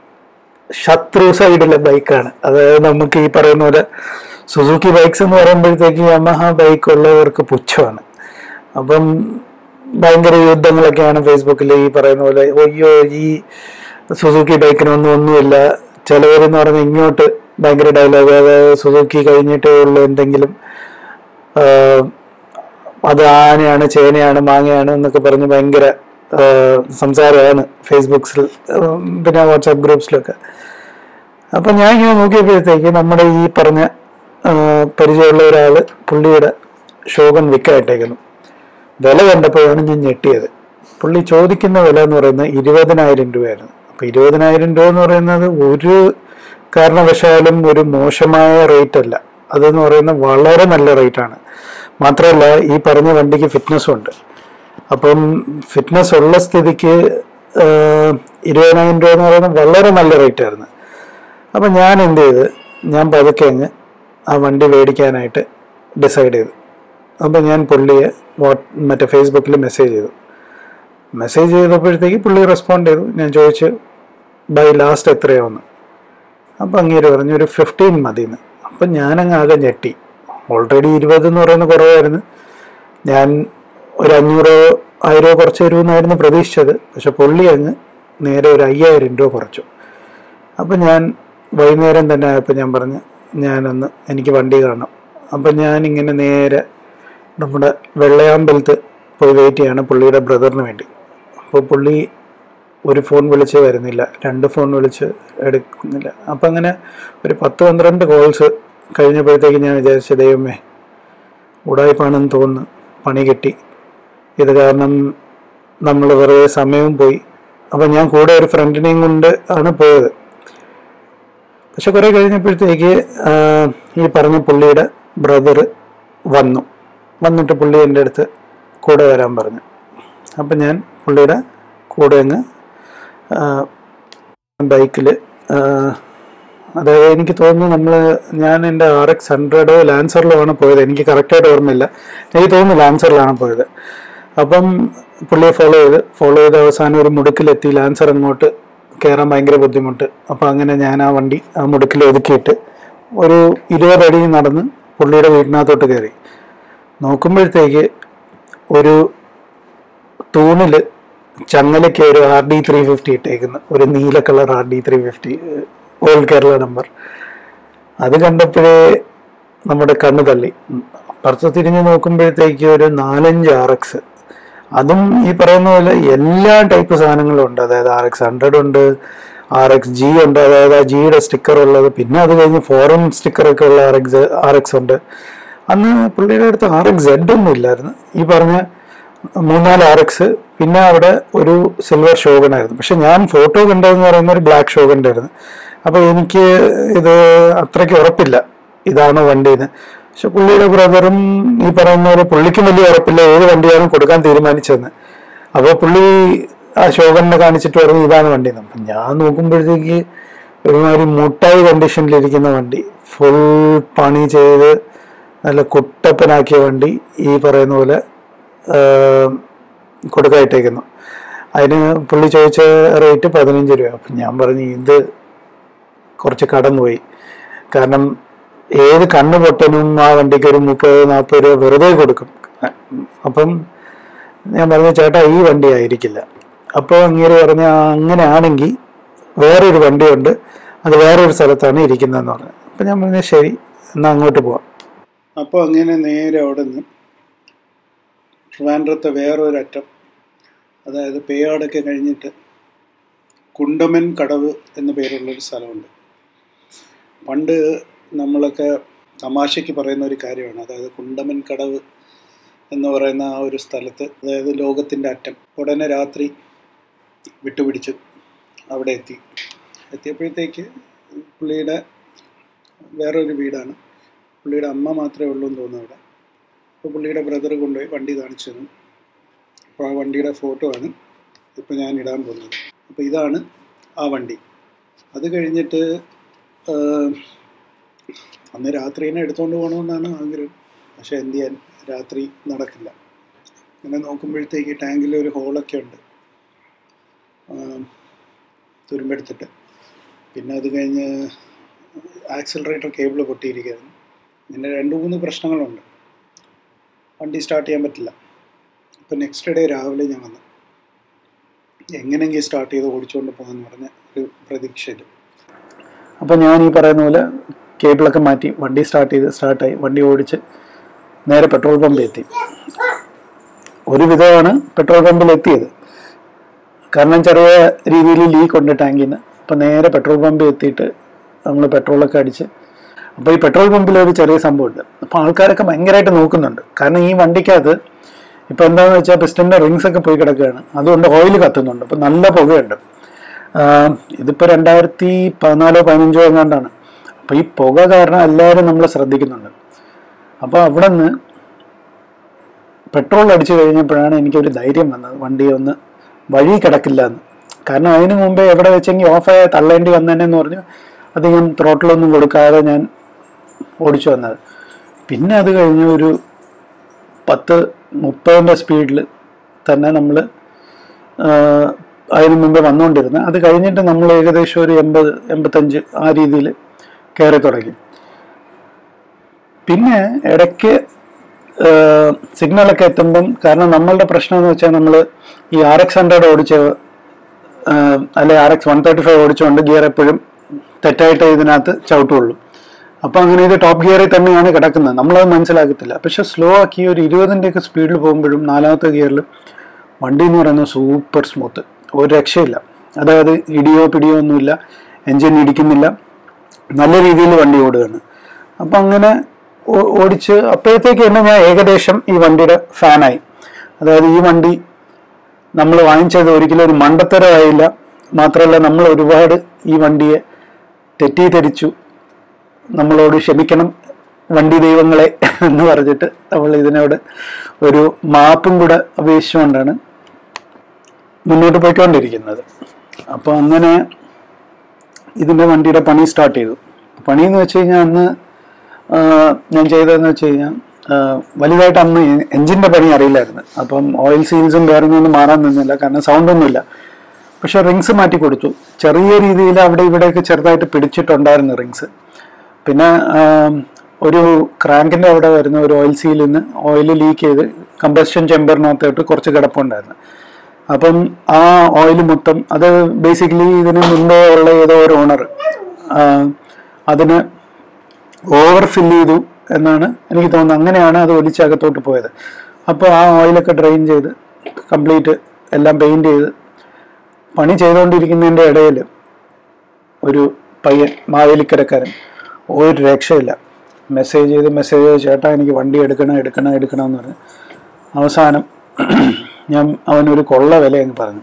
ശത്രു സൈഡിലെ ബൈക്കാണ് അതായത് നമുക്ക് ഈ പറയുന്ന പോലെ സുസുക്കി ബൈക്സ് എന്ന് പറയുമ്പോഴത്തേക്ക് യമഹ ബൈക്ക് ഉള്ളവർക്ക് പുച്ഛമാണ് അപ്പം ഭയങ്കര യുദ്ധങ്ങളൊക്കെയാണ് ഫേസ്ബുക്കിൽ ഈ പറയുന്ന പോലെ അയ്യോ ഈ സുസുക്കി ബൈക്കിനൊന്നും ഒന്നുമില്ല ചിലവരെന്ന് പറഞ്ഞാൽ ഇങ്ങോട്ട് ഭയങ്കര ഡയലോഗ് അതായത് സുസുക്കി കഴിഞ്ഞിട്ടേ ഉള്ളൂ എന്തെങ്കിലും ആ, അത് ആനയാണ് ചേനയാണ് മാങ്ങയാണ് എന്നൊക്കെ പറഞ്ഞ് ഭയങ്കര ആ, സംസാരമാണ് ഫേസ്ബുക്സിൽ ഉം, പിന്നെ വാട്സാപ്പ് ഗ്രൂപ്പ്സിലൊക്കെ അപ്പം ഞാൻ ഇങ്ങനെ നോക്കിയപ്പോഴത്തേക്ക് നമ്മുടെ ഈ പറഞ്ഞ ആ, പരിചയമുള്ള ഒരാൾ പുള്ളിയുടെ ഷോഗൻ വിൽക്കായിട്ടേക്കുന്നു വില കണ്ടപ്പോഴാണ് ഞാൻ ഞെട്ടിയത് പുള്ളി ചോദിക്കുന്ന വില എന്ന് പറയുന്നത് ഇരുപതിനായിരം രൂപയായിരുന്നു അപ്പോൾ ഇരുപതിനായിരം രൂപ എന്ന് പറയുന്നത് ഒരു കാരണവശാലും ഒരു മോശമായ റേറ്റ് അല്ല അതെന്ന് പറയുന്നത് വളരെ നല്ല റേറ്റാണ് മാത്രമല്ല ഈ പറഞ്ഞ വണ്ടിക്ക് ഫിറ്റ്നസ്സും ഉണ്ട് അപ്പം ഫിറ്റ്നസ് ഉള്ള സ്ഥിതിക്ക് ആ, ഇരുപതിനായിരം രൂപ എന്ന് പറയുന്നത് വളരെ നല്ല റേറ്റ് ആയിരുന്നു അപ്പം ഞാൻ എന്ത് ചെയ്ത് ഞാൻ പതുക്കെ അങ്ങ് ആ വണ്ടി മേടിക്കാനായിട്ട് ഡിസൈഡ് ചെയ്തു അപ്പം ഞാൻ പുള്ളിയെ വാട്ട് മറ്റേ ഫേസ്ബുക്കിൽ മെസ്സേജ് ചെയ്തു മെസ്സേജ് ചെയ്തപ്പോഴത്തേക്ക് പുള്ളി റെസ്പോണ്ട് ചെയ്തു ഞാൻ ചോദിച്ചു ബൈ ലാസ്റ്റ് എത്രയാവുന്നു അപ്പം അങ്ങേര് പറഞ്ഞു ഒരു ഫിഫ്റ്റീൻ മതി എന്ന് അപ്പം ഞാനങ്ങ് ആകെ ഞെട്ടി ഓൾറെഡി ഇരുപത് എന്ന് പറയുന്നത് കുറവായിരുന്നു ഞാൻ ഒരു അഞ്ഞൂറോ ആയിരോ കുറച്ച് തരുമെന്നായിരുന്നു പ്രതീക്ഷിച്ചത് പക്ഷെ പുള്ളി അങ്ങ് നേരെ ഒരു അയ്യായിരം രൂപ കുറച്ചു അപ്പം ഞാൻ വൈകുന്നേരം തന്നെ ആയപ്പോൾ ഞാൻ പറഞ്ഞു ഞാനൊന്ന് എനിക്ക് വണ്ടി കാണണം അപ്പം ഞാനിങ്ങനെ നേരെ നമ്മുടെ വെള്ളയാമ്പലത്ത് പോയി വെയിറ്റ് ചെയ്യാണ് പുള്ളിയുടെ ബ്രദറിന് വേണ്ടി അപ്പോൾ പുള്ളി ഒരു ഫോൺ വിളിച്ച് വരുന്നില്ല രണ്ട് ഫോൺ വിളിച്ച് എടുക്കുന്നില്ല അപ്പം അങ്ങനെ ഒരു പത്ത് പന്ത്രണ്ട് കോൾസ് കഴിഞ്ഞപ്പോഴത്തേക്ക് ഞാൻ വിചാരിച്ച ദൈവമേ ഉടായ്പാണെന്ന് തോന്നുന്നു പണി കിട്ടി ഇത് കാരണം നമ്മൾ വെറുതെ സമയവും പോയി അപ്പം ഞാൻ കൂടെ ഒരു ഫ്രണ്ടിനെയും കൊണ്ട് ആണ് പോയത് പക്ഷെ കുറെ കഴിഞ്ഞപ്പോഴത്തേക്ക് ആ, ഈ പറഞ്ഞ പുള്ളിയുടെ ബ്രദർ വന്നു വന്നിട്ട് പുള്ളി എൻ്റെ അടുത്ത് കൂടെ വരാൻ പറഞ്ഞു അപ്പം ഞാൻ പുള്ളിയുടെ കൂടെ അങ്ങ് ബൈക്കിൽ അതായത് എനിക്ക് തോന്നുന്നു നമ്മൾ ഞാൻ എൻ്റെ ആർ എക്സ് ഹൺഡ്രഡോ ലാൻസറിലോ ആണ് പോയത് എനിക്ക് കറക്റ്റായിട്ട് ഓർമ്മയില്ല എനിക്ക് തോന്നുന്നു ലാൻസറിലാണ് പോയത് അപ്പം പുള്ളിയെ ഫോളോ ചെയ്ത് ഫോളോ ചെയ്ത് അവസാനം ഒരു മുടുക്കിലെത്തി ലാൻസർ അങ്ങോട്ട് കയറാൻ ഭയങ്കര ബുദ്ധിമുട്ട് അപ്പം അങ്ങനെ ഞാൻ ആ വണ്ടി ആ മുടുക്കിൽ ഒതുക്കിയിട്ട് ഒരു ഇരുപതടി നടന്ന് പുള്ളിയുടെ വീടിനകത്തോട്ട് കയറി നോക്കുമ്പോഴത്തേക്ക് ഒരു തൂണിൽ ചങ്ങലയ്ക്ക് ഒരു ആർ ഡി ത്രീ ഫിഫ്റ്റി ഇട്ടേക്കുന്നു ഒരു നീല colour R D three fifty all Kerala number അത് കണ്ടപ്പോഴേ നമ്മുടെ കണ്ണ് തള്ളി പുറത്ത് തിരിഞ്ഞ് നോക്കുമ്പോഴത്തേക്ക് ഒരു നാലഞ്ച് ആർ എക്സ് അതും ഈ പറയുന്ന പോലെ എല്ലാ ടൈപ്പ് സാധനങ്ങളും ഉണ്ട് അതായത് ആർ എക്സ് ഹൺഡ്രഡ് ഉണ്ട് ആർ എക്സ് ജി ഉണ്ട് അതായത് ആ ജിയുടെ സ്റ്റിക്കർ ഉള്ളത് പിന്നെ അത് കഴിഞ്ഞ് ഫോറിൻ സ്റ്റിക്കറൊക്കെ ഉള്ള ആർ എക്സ് ആർ എക്സ് ഉണ്ട് അന്ന് പുള്ളിയുടെ അടുത്ത് ആർ എക്സ് സെഡ് ഒന്നും ഇല്ലായിരുന്നു ഈ പറഞ്ഞ മൂന്നാല് ആർ എക്സ് പിന്നെ അവിടെ ഒരു സിൽവർ ഷോഗൺ ആയിരുന്നു പക്ഷെ ഞാൻ ഫോട്ടോ കണ്ടതെന്ന് പറയുന്ന ഒരു ബ്ലാക്ക് ഷോഗൻ്റെ ആയിരുന്നു അപ്പൊ എനിക്ക് ഇത് അത്രയ്ക്ക് ഉറപ്പില്ല ഇതാണ് വണ്ടിന്ന് പക്ഷെ പുള്ളിയുടെ ബ്രദറും ഈ പറയുന്ന പോലെ പുള്ളിക്കും വലിയ ഉറപ്പില്ല ഏത് വണ്ടിയാണ് കൊടുക്കാൻ തീരുമാനിച്ചതെന്ന് അപ്പോൾ പുള്ളി ആ ഷോഗണിനെ കാണിച്ചിട്ട് പറഞ്ഞു ഇതാണ് വണ്ടി എന്ന് അപ്പം ഞാൻ നോക്കുമ്പോഴത്തേക്ക് ഒരുമാതിരി മുട്ടായി കണ്ടീഷനിലിരിക്കുന്ന വണ്ടി ഫുൾ പണി ചെയ്ത് നല്ല കുട്ടപ്പനാക്കിയ വണ്ടി ഈ പറയുന്ന പോലെ കൊടുക്കായിട്ടേക്കുന്നു അതിന് പുള്ളി ചോദിച്ച റേറ്റ് പതിനഞ്ച് രൂപ അപ്പം ഞാൻ പറഞ്ഞു ഇത് കുറച്ച് കടന്നുപോയി കാരണം ഏത് കണ്ണ് പൊട്ടനും ആ വണ്ടിക്ക് ഒരു മുപ്പത് നാൽപ്പത് രൂപ വെറുതെ കൊടുക്കും അപ്പം ഞാൻ പറഞ്ഞു ചേട്ടാ ഈ വണ്ടി ആയിരിക്കില്ല അപ്പോൾ അങ്ങേര് പറഞ്ഞ അങ്ങനെ ആണെങ്കിൽ വേറൊരു വണ്ടിയുണ്ട് അത് വേറൊരു സ്ഥലത്താണ് ഇരിക്കുന്നതെന്ന് പറഞ്ഞു അപ്പം ഞാൻ പറഞ്ഞു ശരി എന്നാൽ അങ്ങോട്ട് പോവാം അപ്പോൾ അങ്ങനെ നേരെ അവിടെ നിന്ന് ട്രിവാൻഡ്രത്തെ വേറൊരറ്റം അതായത് പേയാടൊക്കെ കഴിഞ്ഞിട്ട് കുണ്ടമൻ കടവ് എന്ന പേരുള്ളൊരു സ്ഥലമുണ്ട് പണ്ട് നമ്മളൊക്കെ തമാശയ്ക്ക് പറയുന്ന ഒരു കാര്യമാണ് അതായത് കുണ്ടമൻ കടവ് എന്ന് പറയുന്ന ആ ഒരു സ്ഥലത്ത് അതായത് ലോകത്തിൻ്റെ അറ്റം ഉടനെ രാത്രി വിട്ടുപിടിച്ച് അവിടെ എത്തി എത്തിയപ്പോഴത്തേക്ക് പുള്ളിയുടെ വേറൊരു വീടാണ് പുള്ളിയുടെ അമ്മ മാത്രമേ ഉള്ളൂ എന്ന് തോന്നുന്നു അവിടെ അപ്പോൾ പുള്ളിയുടെ ബ്രദർ കൊണ്ടുപോയി വണ്ടി കാണിച്ചു തന്നു അപ്പോൾ ആ വണ്ടിയുടെ ഫോട്ടോ ആണ് ഇപ്പോൾ ഞാൻ ഇടാൻ പോകുന്നത് അപ്പോൾ ഇതാണ് ആ വണ്ടി അത് കഴിഞ്ഞിട്ട് അന്ന് രാത്രിനെ എടുത്തുകൊണ്ട് പോകണമെന്നാണ് ആഗ്രഹം പക്ഷെ എന്ത് ചെയ്യാൻ രാത്രി നടക്കില്ല അങ്ങനെ നോക്കുമ്പോഴത്തേക്ക് ടാങ്കിൽ ഒരു ഹോളൊക്കെ ഉണ്ട് തുരുമ്പെടുത്തിട്ട് പിന്നെ അത് കഴിഞ്ഞ് ആക്സിലറേറ്റർ കേബിൾ പൊട്ടിയിരിക്കുകയായിരുന്നു പിന്നെ രണ്ട് മൂന്ന് പ്രശ്നങ്ങളുണ്ട് വണ്ടി സ്റ്റാർട്ട് ചെയ്യാൻ പറ്റില്ല അപ്പോൾ നെക്സ്റ്റ് ഡേ രാവിലെ ഞാൻ വന്നു എങ്ങനെയെങ്കിലും സ്റ്റാർട്ട് ചെയ്ത് ഓടിച്ചുകൊണ്ട് പോകാമെന്ന് പറഞ്ഞ ഒരു പ്രതീക്ഷയിൽ അപ്പോൾ ഞാൻ ഈ പറയുന്ന പോലെ കേബിളൊക്കെ മാറ്റി വണ്ടി സ്റ്റാർട്ട് ചെയ്ത് സ്റ്റാർട്ടായി വണ്ടി ഓടിച്ച് നേരെ പെട്രോൾ പമ്പിൽ എത്തി ഒരു വിധമാണ് പെട്രോൾ പമ്പിൽ എത്തിയത് കാരണം ചെറിയ രീതിയിൽ ലീക്ക് ഉണ്ട് ടാങ്കിന് അപ്പം നേരെ പെട്രോൾ പമ്പിൽ എത്തിയിട്ട് നമ്മൾ പെട്രോളൊക്കെ അടിച്ച് അപ്പോൾ ഈ പെട്രോൾ പമ്പിൽ ഒരു ചെറിയ സംഭവമുണ്ട് അപ്പോൾ ആൾക്കാരൊക്കെ ഭയങ്കരമായിട്ട് നോക്കുന്നുണ്ട് കാരണം ഈ വണ്ടിക്കകത്ത് ഇപ്പോൾ എന്താണെന്ന് വെച്ചാൽ പിസ്റ്റൻ്റെ റിങ്സ് ഒക്കെ പോയി കിടക്കുകയാണ് അതുകൊണ്ട് ഓയിൽ കത്തുന്നുണ്ട് അപ്പോൾ നല്ല പുകയുണ്ട് ഇതിപ്പോൾ രണ്ടായിരത്തി പതിനാലോ പതിനഞ്ചോ എങ്ങാണ്ടാണ് അപ്പോൾ ഈ പുക കാരണം എല്ലാവരും നമ്മളെ ശ്രദ്ധിക്കുന്നുണ്ട് അപ്പോൾ അവിടെ നിന്ന് പെട്രോൾ അടിച്ചു കഴിഞ്ഞപ്പോഴാണ് എനിക്കൊരു ധൈര്യം വന്നത് വണ്ടി ഒന്ന് വഴി കിടക്കില്ല എന്ന് കാരണം അതിന് മുമ്പേ എവിടെ വെച്ചെങ്കിൽ ഓഫായ തള്ളേണ്ടി വന്നതെന്ന് പറഞ്ഞു അധികം ത്രോട്ടിലൊന്നും കൊടുക്കാതെ ഞാൻ ഓടിച്ചു വന്നത് പിന്നെ അത് കഴിഞ്ഞ് ഒരു പത്ത് മുപ്പതിൻ്റെ സ്പീഡിൽ തന്നെ നമ്മൾ അതിന് മുമ്പേ വന്നുകൊണ്ടിരുന്നത് അത് കഴിഞ്ഞിട്ട് നമ്മൾ ഏകദേശം ഒരു എൺപത് എൺപത്തഞ്ച് ആ രീതിയിൽ കയറി തുടങ്ങി പിന്നെ ഇടയ്ക്ക് സിഗ്നലൊക്കെ എത്തുമ്പം കാരണം നമ്മളുടെ പ്രശ്നം എന്ന് വെച്ചാൽ നമ്മൾ ഈ ആർ എക്സ് ഹൺഡ്രഡ് ഓടിച്ച് അല്ലെ R X one thirty five ഓടിച്ചുകൊണ്ട് ഗിയർ എപ്പോഴും തെറ്റായിട്ട് ഇതിനകത്ത് ചവിട്ടുള്ളൂ അപ്പോൾ അങ്ങനെ ഇത് ടോപ്പ് ഗിയറിൽ തന്നെയാണ് കിടക്കുന്നത് നമ്മളത് മനസ്സിലാക്കത്തില്ല പക്ഷെ സ്ലോ ആക്കി ഒരു ഇരുപതിൻ്റെയൊക്കെ സ്പീഡിൽ പോകുമ്പോഴും നാലാമത്തെ ഗിയറിൽ വണ്ടി എന്ന് പറയുന്നത് സൂപ്പർ സ്മൂത്ത് ഒരു രക്ഷയില്ല അതായത് ഇടിയോ പിടിയോ ഒന്നുമില്ല എൻജിൻ ഇടിക്കുന്നില്ല നല്ല രീതിയിൽ വണ്ടി ഓടുകയാണ് അപ്പം അങ്ങനെ ഓടിച്ച് അപ്പോഴത്തേക്ക് തന്നെ ഞാൻ ഏകദേശം ഈ വണ്ടിയുടെ ഫാനായി അതായത് ഈ വണ്ടി നമ്മൾ വാങ്ങിച്ചത് ഒരിക്കലും ഒരു മണ്ടത്തരമായില്ല മാത്രമല്ല നമ്മൾ ഒരുപാട് ഈ വണ്ടിയെ തെറ്റിദ്ധരിച്ചു നമ്മളോട് ക്ഷമിക്കണം വണ്ടി ദൈവങ്ങളെ എന്ന് പറഞ്ഞിട്ട് നമ്മൾ ഇതിനോട് ഒരു മാപ്പും കൂടെ അപേക്ഷിച്ചുകൊണ്ടാണ് മുന്നോട്ട് പോയിക്കൊണ്ടിരിക്കുന്നത് അപ്പോൾ അങ്ങനെ ഇതിൻ്റെ വണ്ടിയുടെ പണി സ്റ്റാർട്ട് ചെയ്തു പണി എന്ന് വെച്ച് കഴിഞ്ഞാൽ അന്ന് ആ, ഞാൻ ചെയ്തതെന്ന് വെച്ച് കഴിഞ്ഞാൽ ആ, വലുതായിട്ട് അന്ന് എഞ്ചിൻ്റെ പണി അറിയില്ലായിരുന്നു അപ്പം ഓയിൽ സീൽസും ബെയറിങ്ങൊന്നും മാറാൻ നിന്നില്ല കാരണം സൗണ്ടൊന്നുമില്ല പക്ഷെ റിങ്സ് മാറ്റി കൊടുത്തു ചെറിയ രീതിയിൽ അവിടെ ഇവിടെയൊക്കെ ചെറുതായിട്ട് പിടിച്ചിട്ടുണ്ടായിരുന്നു റിങ്സ് പിന്നെ ആം, ഒരു ക്രാങ്കിൻ്റെ അവിടെ വരുന്ന ഒരു ഓയിൽ സീലിൽ നിന്ന് ഓയിൽ ലീക്ക് ചെയ്ത് കമ്പസ്റ്റൻ ചെമ്പറിനകത്തോട്ട് കുറച്ച് കിടപ്പുണ്ടായിരുന്നു അപ്പം ആ ഓയിൽ മൊത്തം അത് ബേസിക്കലി ഇതിന് മുമ്പേ ഉള്ള ഏതോ ഒരു ഓണർ അതിന് ഓവർ ഫില്ല് ചെയ്തു എന്നാണ് എനിക്ക് തോന്നുന്നത് അങ്ങനെയാണ് അത് ഒലിച്ചകത്തോട്ട് പോയത് അപ്പോൾ ആ ഓയിലൊക്കെ ഡ്രെയിൻ ചെയ്ത് കംപ്ലീറ്റ് എല്ലാം പെയിൻറ് ചെയ്ത് പണി ചെയ്തുകൊണ്ടിരിക്കുന്നതിൻ്റെ ഇടയിൽ ഒരു പയ്യൻ മാവേലിക്കരക്കാരൻ ഒരു രക്ഷയില്ല മെസ്സേജ് ചെയ്ത് മെസ്സേജ് ചെയ്ത് ചേട്ടാ എനിക്ക് വണ്ടി എടുക്കണം എടുക്കണം എടുക്കണം എന്ന് പറഞ്ഞ് അവസാനം ഞാൻ അവനൊരു കൊള്ള വില എന്ന് പറഞ്ഞു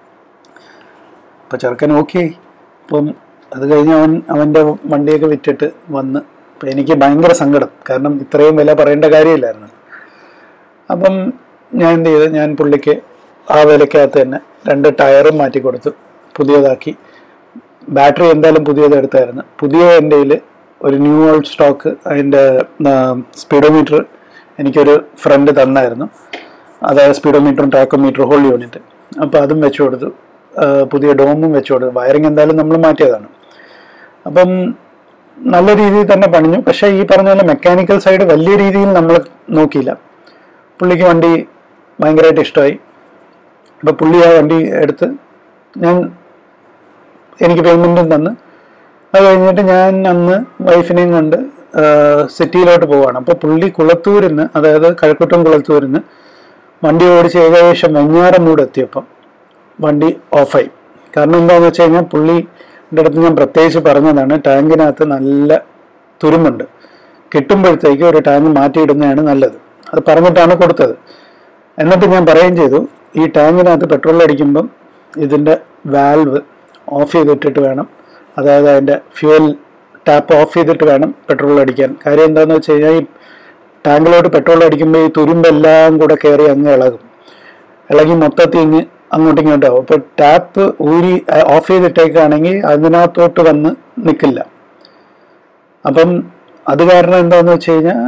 അപ്പോൾ ചെറുക്കൻ ഓക്കെ അപ്പം അത് കഴിഞ്ഞ് അവൻ അവൻ്റെ വണ്ടിയൊക്കെ വിറ്റിട്ട് വന്ന് അപ്പം എനിക്ക് ഭയങ്കര സങ്കടം കാരണം ഇത്രയും വില പറയേണ്ട കാര്യമില്ലായിരുന്നു അപ്പം ഞാൻ എന്ത് ചെയ്തു ഞാൻ പുള്ളിക്ക് ആ വിലക്കകത്ത് തന്നെ രണ്ട് ടയറും മാറ്റി കൊടുത്തു പുതിയതാക്കി ബാറ്ററി എന്തായാലും പുതിയത് എടുത്തായിരുന്നു പുതിയ എൻ്റെ കയ്യിൽ ഒരു ന്യൂ ഓൾഡ് സ്റ്റോക്ക് അതിൻ്റെ സ്പീഡോമീറ്റർ എനിക്കൊരു ഫ്രണ്ട് തന്നായിരുന്നു അതായത് സ്പീഡോമീറ്ററും ടാക്കോമീറ്ററും ഹോൾ യൂണിറ്റ് അപ്പോൾ അതും വെച്ചു കൊടുത്തു ആ, പുതിയ ഡോമും വെച്ചു കൊടുത്തു വയറിംഗ് എന്തായാലും നമ്മൾ മാറ്റിയതാണ് അപ്പം നല്ല രീതിയിൽ തന്നെ പണിഞ്ഞു പക്ഷേ ഈ പറഞ്ഞ പോലെ മെക്കാനിക്കൽ സൈഡ് വലിയ രീതിയിൽ നമ്മൾ നോക്കിയില്ല പുള്ളിക്ക് വണ്ടി ഭയങ്കരമായിട്ട് ഇഷ്ടമായി അപ്പോൾ പുള്ളി ആ വണ്ടി എടുത്ത് ഞാൻ എനിക്ക് പേയ്മെൻറ്റും തന്ന് അത് കഴിഞ്ഞിട്ട് ഞാൻ അന്ന് വൈഫിനെയും കൊണ്ട് ആ, സിറ്റിയിലോട്ട് പോവാണ് അപ്പോൾ പുള്ളി കുളത്തൂരിൽ നിന്ന് അതായത് കഴക്കൂട്ടം കുളത്തൂരിൽ നിന്ന് വണ്ടി ഓടിച്ച് ഏകദേശം വെഞ്ഞാറമൂട് എത്തിയപ്പം വണ്ടി ഓഫായി കാരണം എന്താണെന്ന് വെച്ച് കഴിഞ്ഞാൽ പുള്ളിൻ്റെ അടുത്ത് ഞാൻ പ്രത്യേകിച്ച് പറഞ്ഞതാണ് ടാങ്കിനകത്ത് നല്ല തുരുമ്പുണ്ട് കിട്ടുമ്പോഴത്തേക്ക് ഒരു ടാങ്ക് മാറ്റിയിടുന്നതാണ് നല്ലത് അത് പറഞ്ഞിട്ടാണ് കൊടുത്തത് എന്നിട്ട് ഞാൻ പറയുകയും ചെയ്തു ഈ ടാങ്കിനകത്ത് പെട്രോൾ അടിക്കുമ്പം ഇതിൻ്റെ വാൽവ് ഓഫ് ചെയ്തിട്ടിട്ട് വേണം അതായത് അതിൻ്റെ ഫ്യൂൽ ടാപ്പ് ഓഫ് ചെയ്തിട്ട് വേണം പെട്രോൾ അടിക്കാൻ കാര്യം എന്താണെന്ന് വെച്ച് കഴിഞ്ഞാൽ ഈ ടാങ്കിലോട്ട് പെട്രോൾ അടിക്കുമ്പോൾ ഈ തുരുമ്പെല്ലാം കൂടെ കയറി അങ്ങ് ഇളകും ഇളകി മൊത്തത്തിൽ ഇങ്ങ് അങ്ങോട്ടും ഇങ്ങോട്ടും ആവും അപ്പോൾ ടാപ്പ് ഊരി ഓഫ് ചെയ്തിട്ടേക്കാണെങ്കിൽ അതിനകത്തോട്ട് വന്ന് നിൽക്കില്ല അപ്പം അത് കാരണം എന്താണെന്ന് വെച്ച് കഴിഞ്ഞാൽ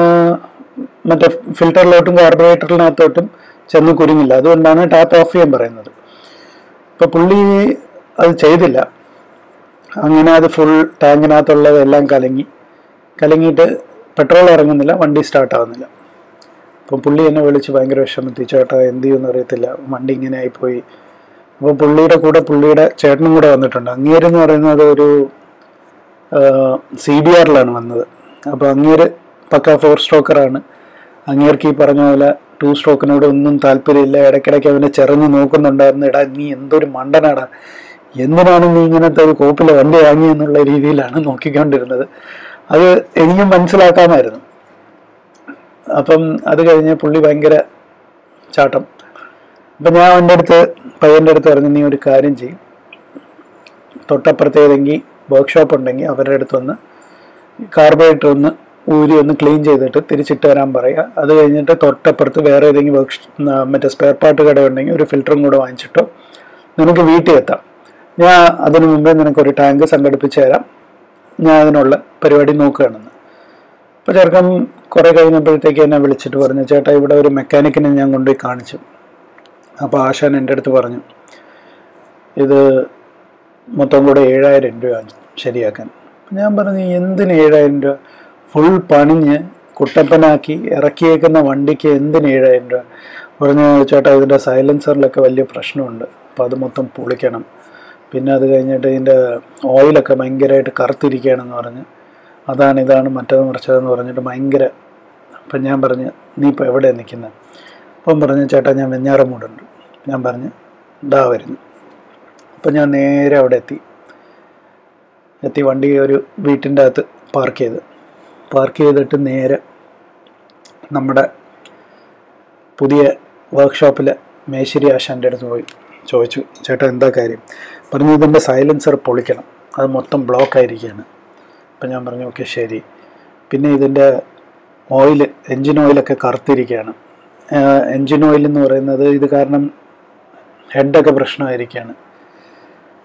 മറ്റേ ഫിൽറ്ററിലോട്ടും കാർബറേറ്ററിനകത്തോട്ടും ചെന്ന് കുരുങ്ങില്ല അതുകൊണ്ടാണ് ടാപ്പ് ഓഫ് ചെയ്യാൻ പറയുന്നത് ഇപ്പോൾ പുള്ളി അത് ചെയ്തില്ല അങ്ങനെ അത് ഫുൾ ടാങ്കിനകത്തുള്ളതെല്ലാം കലങ്ങി കലങ്ങിയിട്ട് പെട്രോൾ ഇറങ്ങുന്നില്ല വണ്ടി സ്റ്റാർട്ട് ആവുന്നില്ല അപ്പം പുള്ളി എന്നെ വിളിച്ച് ഭയങ്കര വിഷമത്തി ചേട്ടാ എന്ത് ചെയ്യുമെന്ന് അറിയത്തില്ല വണ്ടി ഇങ്ങനെ ആയിപ്പോയി അപ്പോൾ പുള്ളിയുടെ കൂടെ പുള്ളിയുടെ ചേട്ടനും കൂടെ വന്നിട്ടുണ്ട് അങ്ങേരെന്ന് പറയുന്നത് ഒരു സി ബി ആറിലാണ് വന്നത് അപ്പോൾ അങ്ങേര് പക്ക ഫോർ സ്ട്രോക്കറാണ് അങ്ങേർക്ക് ഈ പറഞ്ഞ പോലെ ടു സ്ട്രോക്കിനോട് ഒന്നും താല്പര്യമില്ല ഇടയ്ക്കിടയ്ക്ക് അവനെ ചെറിഞ്ഞ് നോക്കുന്നുണ്ടായിരുന്നു എടാ നീ എന്തൊരു മണ്ടനാടാ എന്തിനാണ് നീ ഇങ്ങനത്തെ ഒരു കോപ്പിലെ വണ്ടി വാങ്ങി എന്നുള്ള രീതിയിലാണ് നോക്കിക്കൊണ്ടിരുന്നത് അത് എനിക്കും മനസ്സിലാക്കാമായിരുന്നു അപ്പം അത് കഴിഞ്ഞ് പുള്ളി ഭയങ്കര ചാട്ടം അപ്പം ഞാൻ അവൻ്റെ അടുത്ത് പയ്യൻ്റെ അടുത്ത് പറഞ്ഞു നീ ഒരു കാര്യം ചെയ്യും തൊട്ടപ്പുറത്ത് ഏതെങ്കിൽ വർക്ക്ഷോപ്പ് ഉണ്ടെങ്കിൽ അവരുടെ അടുത്ത് വന്ന് കാർബറേറ്റർ ഒന്ന് ഊരി ഒന്ന് ക്ലീൻ ചെയ്തിട്ട് തിരിച്ചിട്ട് വരാൻ പറയുക അത് കഴിഞ്ഞിട്ട് തൊട്ടപ്പുറത്ത് വേറെ ഏതെങ്കിലും വർക്ക് മറ്റേ സ്പെയർ പാർട്ട് കട ഉണ്ടെങ്കിൽ ഒരു ഫിൽറ്ററും കൂടെ വാങ്ങിച്ചിട്ടോ നിനക്ക് വീട്ടിൽ എത്താം ഞാൻ അതിനു മുമ്പേ നിനക്കൊരു ടാങ്ക് സംഘടിപ്പിച്ച് തരാം ഞാൻ അതിനുള്ള പരിപാടി നോക്കുകയാണെന്ന് അപ്പോൾ ചെറുക്കൻ കുറേ കഴിഞ്ഞപ്പോഴത്തേക്ക് എന്നെ വിളിച്ചിട്ട് പറഞ്ഞു ചേട്ടാ ഇവിടെ ഒരു മെക്കാനിക്കിനെ ഞാൻ കൊണ്ടുപോയി കാണിച്ചു അപ്പോൾ ആശാൻ എൻ്റെ അടുത്ത് പറഞ്ഞു ഇത് മൊത്തം കൂടെ ഏഴായിരം രൂപയാണ് ശരിയാക്കാൻ അപ്പം ഞാൻ പറഞ്ഞു എന്തിന് ഏഴായിരം രൂപ ഫുൾ പണിഞ്ഞ് കുട്ടപ്പനാക്കി ഇറക്കിയേക്കുന്ന വണ്ടിക്ക് എന്തിന് ഏഴായിരം രൂപ പറഞ്ഞു ചേട്ടാ ഇതിൻ്റെ സൈലൻസറിലൊക്കെ വലിയ പ്രശ്നമുണ്ട് അപ്പോൾ അത് മൊത്തം പൊളിക്കണം പിന്നെ അത് കഴിഞ്ഞിട്ട് ഇതിൻ്റെ ഓയിലൊക്കെ ഭയങ്കരമായിട്ട് കറുത്തിരിക്കുകയാണെന്ന് പറഞ്ഞ് അതാണ് ഇതാണ് മറ്റേത് മറിച്ചതെന്ന് പറഞ്ഞിട്ട് ഭയങ്കര അപ്പം ഞാൻ പറഞ്ഞു നീ ഇപ്പോൾ എവിടെയാണ് നിൽക്കുന്നത് അപ്പം പറഞ്ഞു ചേട്ടാ ഞാൻ വെഞ്ഞാറമൂടുണ്ട് ഞാൻ പറഞ്ഞു ഇതാ വരുന്നു അപ്പം ഞാൻ നേരെ അവിടെ എത്തി എത്തി വണ്ടി ഒരു വീട്ടിൻ്റെ അകത്ത് പാർക്ക് ചെയ്ത് പാർക്ക് ചെയ്തിട്ട് നേരെ നമ്മുടെ പുതിയ വർക്ക്ഷോപ്പിലെ മേശ്ശേരി ആശാൻ്റെ അടുത്ത് പോയി ചോദിച്ചു ചേട്ടാ എന്താ കാര്യം പറഞ്ഞു ഇതിൻ്റെ സൈലൻസർ പൊളിക്കണം അത് മൊത്തം ബ്ലോക്ക് ആയിരിക്കുകയാണ് അപ്പം ഞാൻ പറഞ്ഞു ഓക്കെ ശരി പിന്നെ ഇതിൻ്റെ ഓയിൽ എൻജിൻ ഓയിലൊക്കെ കറുത്തിരിക്കുകയാണ് എൻജിൻ ഓയിൽ എന്ന് പറയുന്നത് ഇത് കാരണം ഹെഡൊക്കെ പ്രശ്നമായിരിക്കുകയാണ്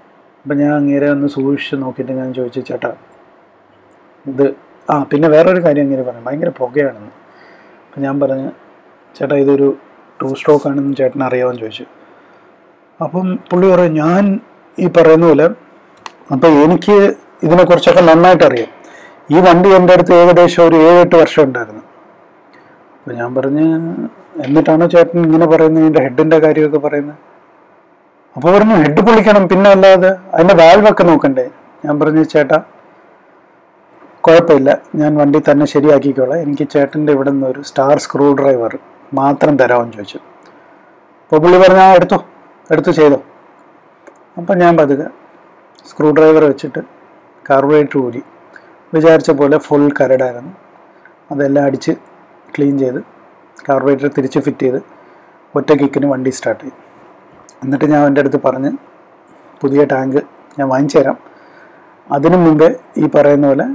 അപ്പം ഞാൻ അങ്ങേരെ ഒന്ന് സൂക്ഷിച്ച് നോക്കിയിട്ട് ഞാൻ ചോദിച്ചു ചേട്ടാ ഇത് ആ പിന്നെ വേറൊരു കാര്യം അങ്ങനെ പറഞ്ഞു ഭയങ്കര പുകയാണെന്ന് അപ്പം ഞാൻ പറഞ്ഞു ചേട്ടാ ഇതൊരു ടു സ്ട്രോക്ക് ആണെന്ന് ചേട്ടൻ അറിയാമെന്ന് ചോദിച്ചു അപ്പം പുള്ളി പറയും ഞാൻ ഈ പറയുന്ന പോലെ അപ്പം എനിക്ക് ഇതിനെക്കുറിച്ചൊക്കെ നന്നായിട്ട് അറിയാം ഈ വണ്ടി എൻ്റെ അടുത്ത് ഏകദേശം ഒരു ഏഴെട്ട് വർഷം ഉണ്ടായിരുന്നു അപ്പം ഞാൻ പറഞ്ഞ് എന്നിട്ടാണോ ചേട്ടൻ ഇങ്ങനെ പറയുന്നത് ഇതിൻ്റെ ഹെഡിൻ്റെ കാര്യമൊക്കെ പറയുന്നത് അപ്പോൾ പറഞ്ഞു ഹെഡ് പൊളിക്കണം പിന്നെ അല്ലാതെ അതിൻ്റെ വാൽവൊക്കെ നോക്കണ്ടേ ഞാൻ പറഞ്ഞു ചേട്ടാ കുഴപ്പമില്ല ഞാൻ വണ്ടി തന്നെ ശരിയാക്കിക്കോളാം എനിക്ക് ചേട്ടൻ്റെ ഇവിടെ നിന്ന് ഒരു സ്റ്റാർ സ്ക്രൂ ഡ്രൈവർ മാത്രം തരാമെന്ന് ചോദിച്ചു അപ്പോൾ പുള്ളി പറഞ്ഞു ആ എടുത്തോ എടുത്ത് ചെയ്തോ അപ്പം ഞാൻ പതുക്കെ സ്ക്രൂ ഡ്രൈവർ വെച്ചിട്ട് കാർബറേറ്റർ ഊരി വിചാരിച്ച പോലെ ഫുൾ കരടായിരുന്നു അതെല്ലാം അടിച്ച് ക്ലീൻ ചെയ്ത് കാർബറേറ്റർ തിരിച്ച് ഫിറ്റ് ചെയ്ത് ഒറ്റ കിക്കിന് വണ്ടി സ്റ്റാർട്ട് ചെയ്തു എന്നിട്ട് ഞാൻ അവൻ്റെ അടുത്ത് പറഞ്ഞ് പുതിയ ടാങ്ക് ഞാൻ വാങ്ങിച്ചു തരാം അതിനു മുമ്പേ ഈ പറയുന്ന പോലെ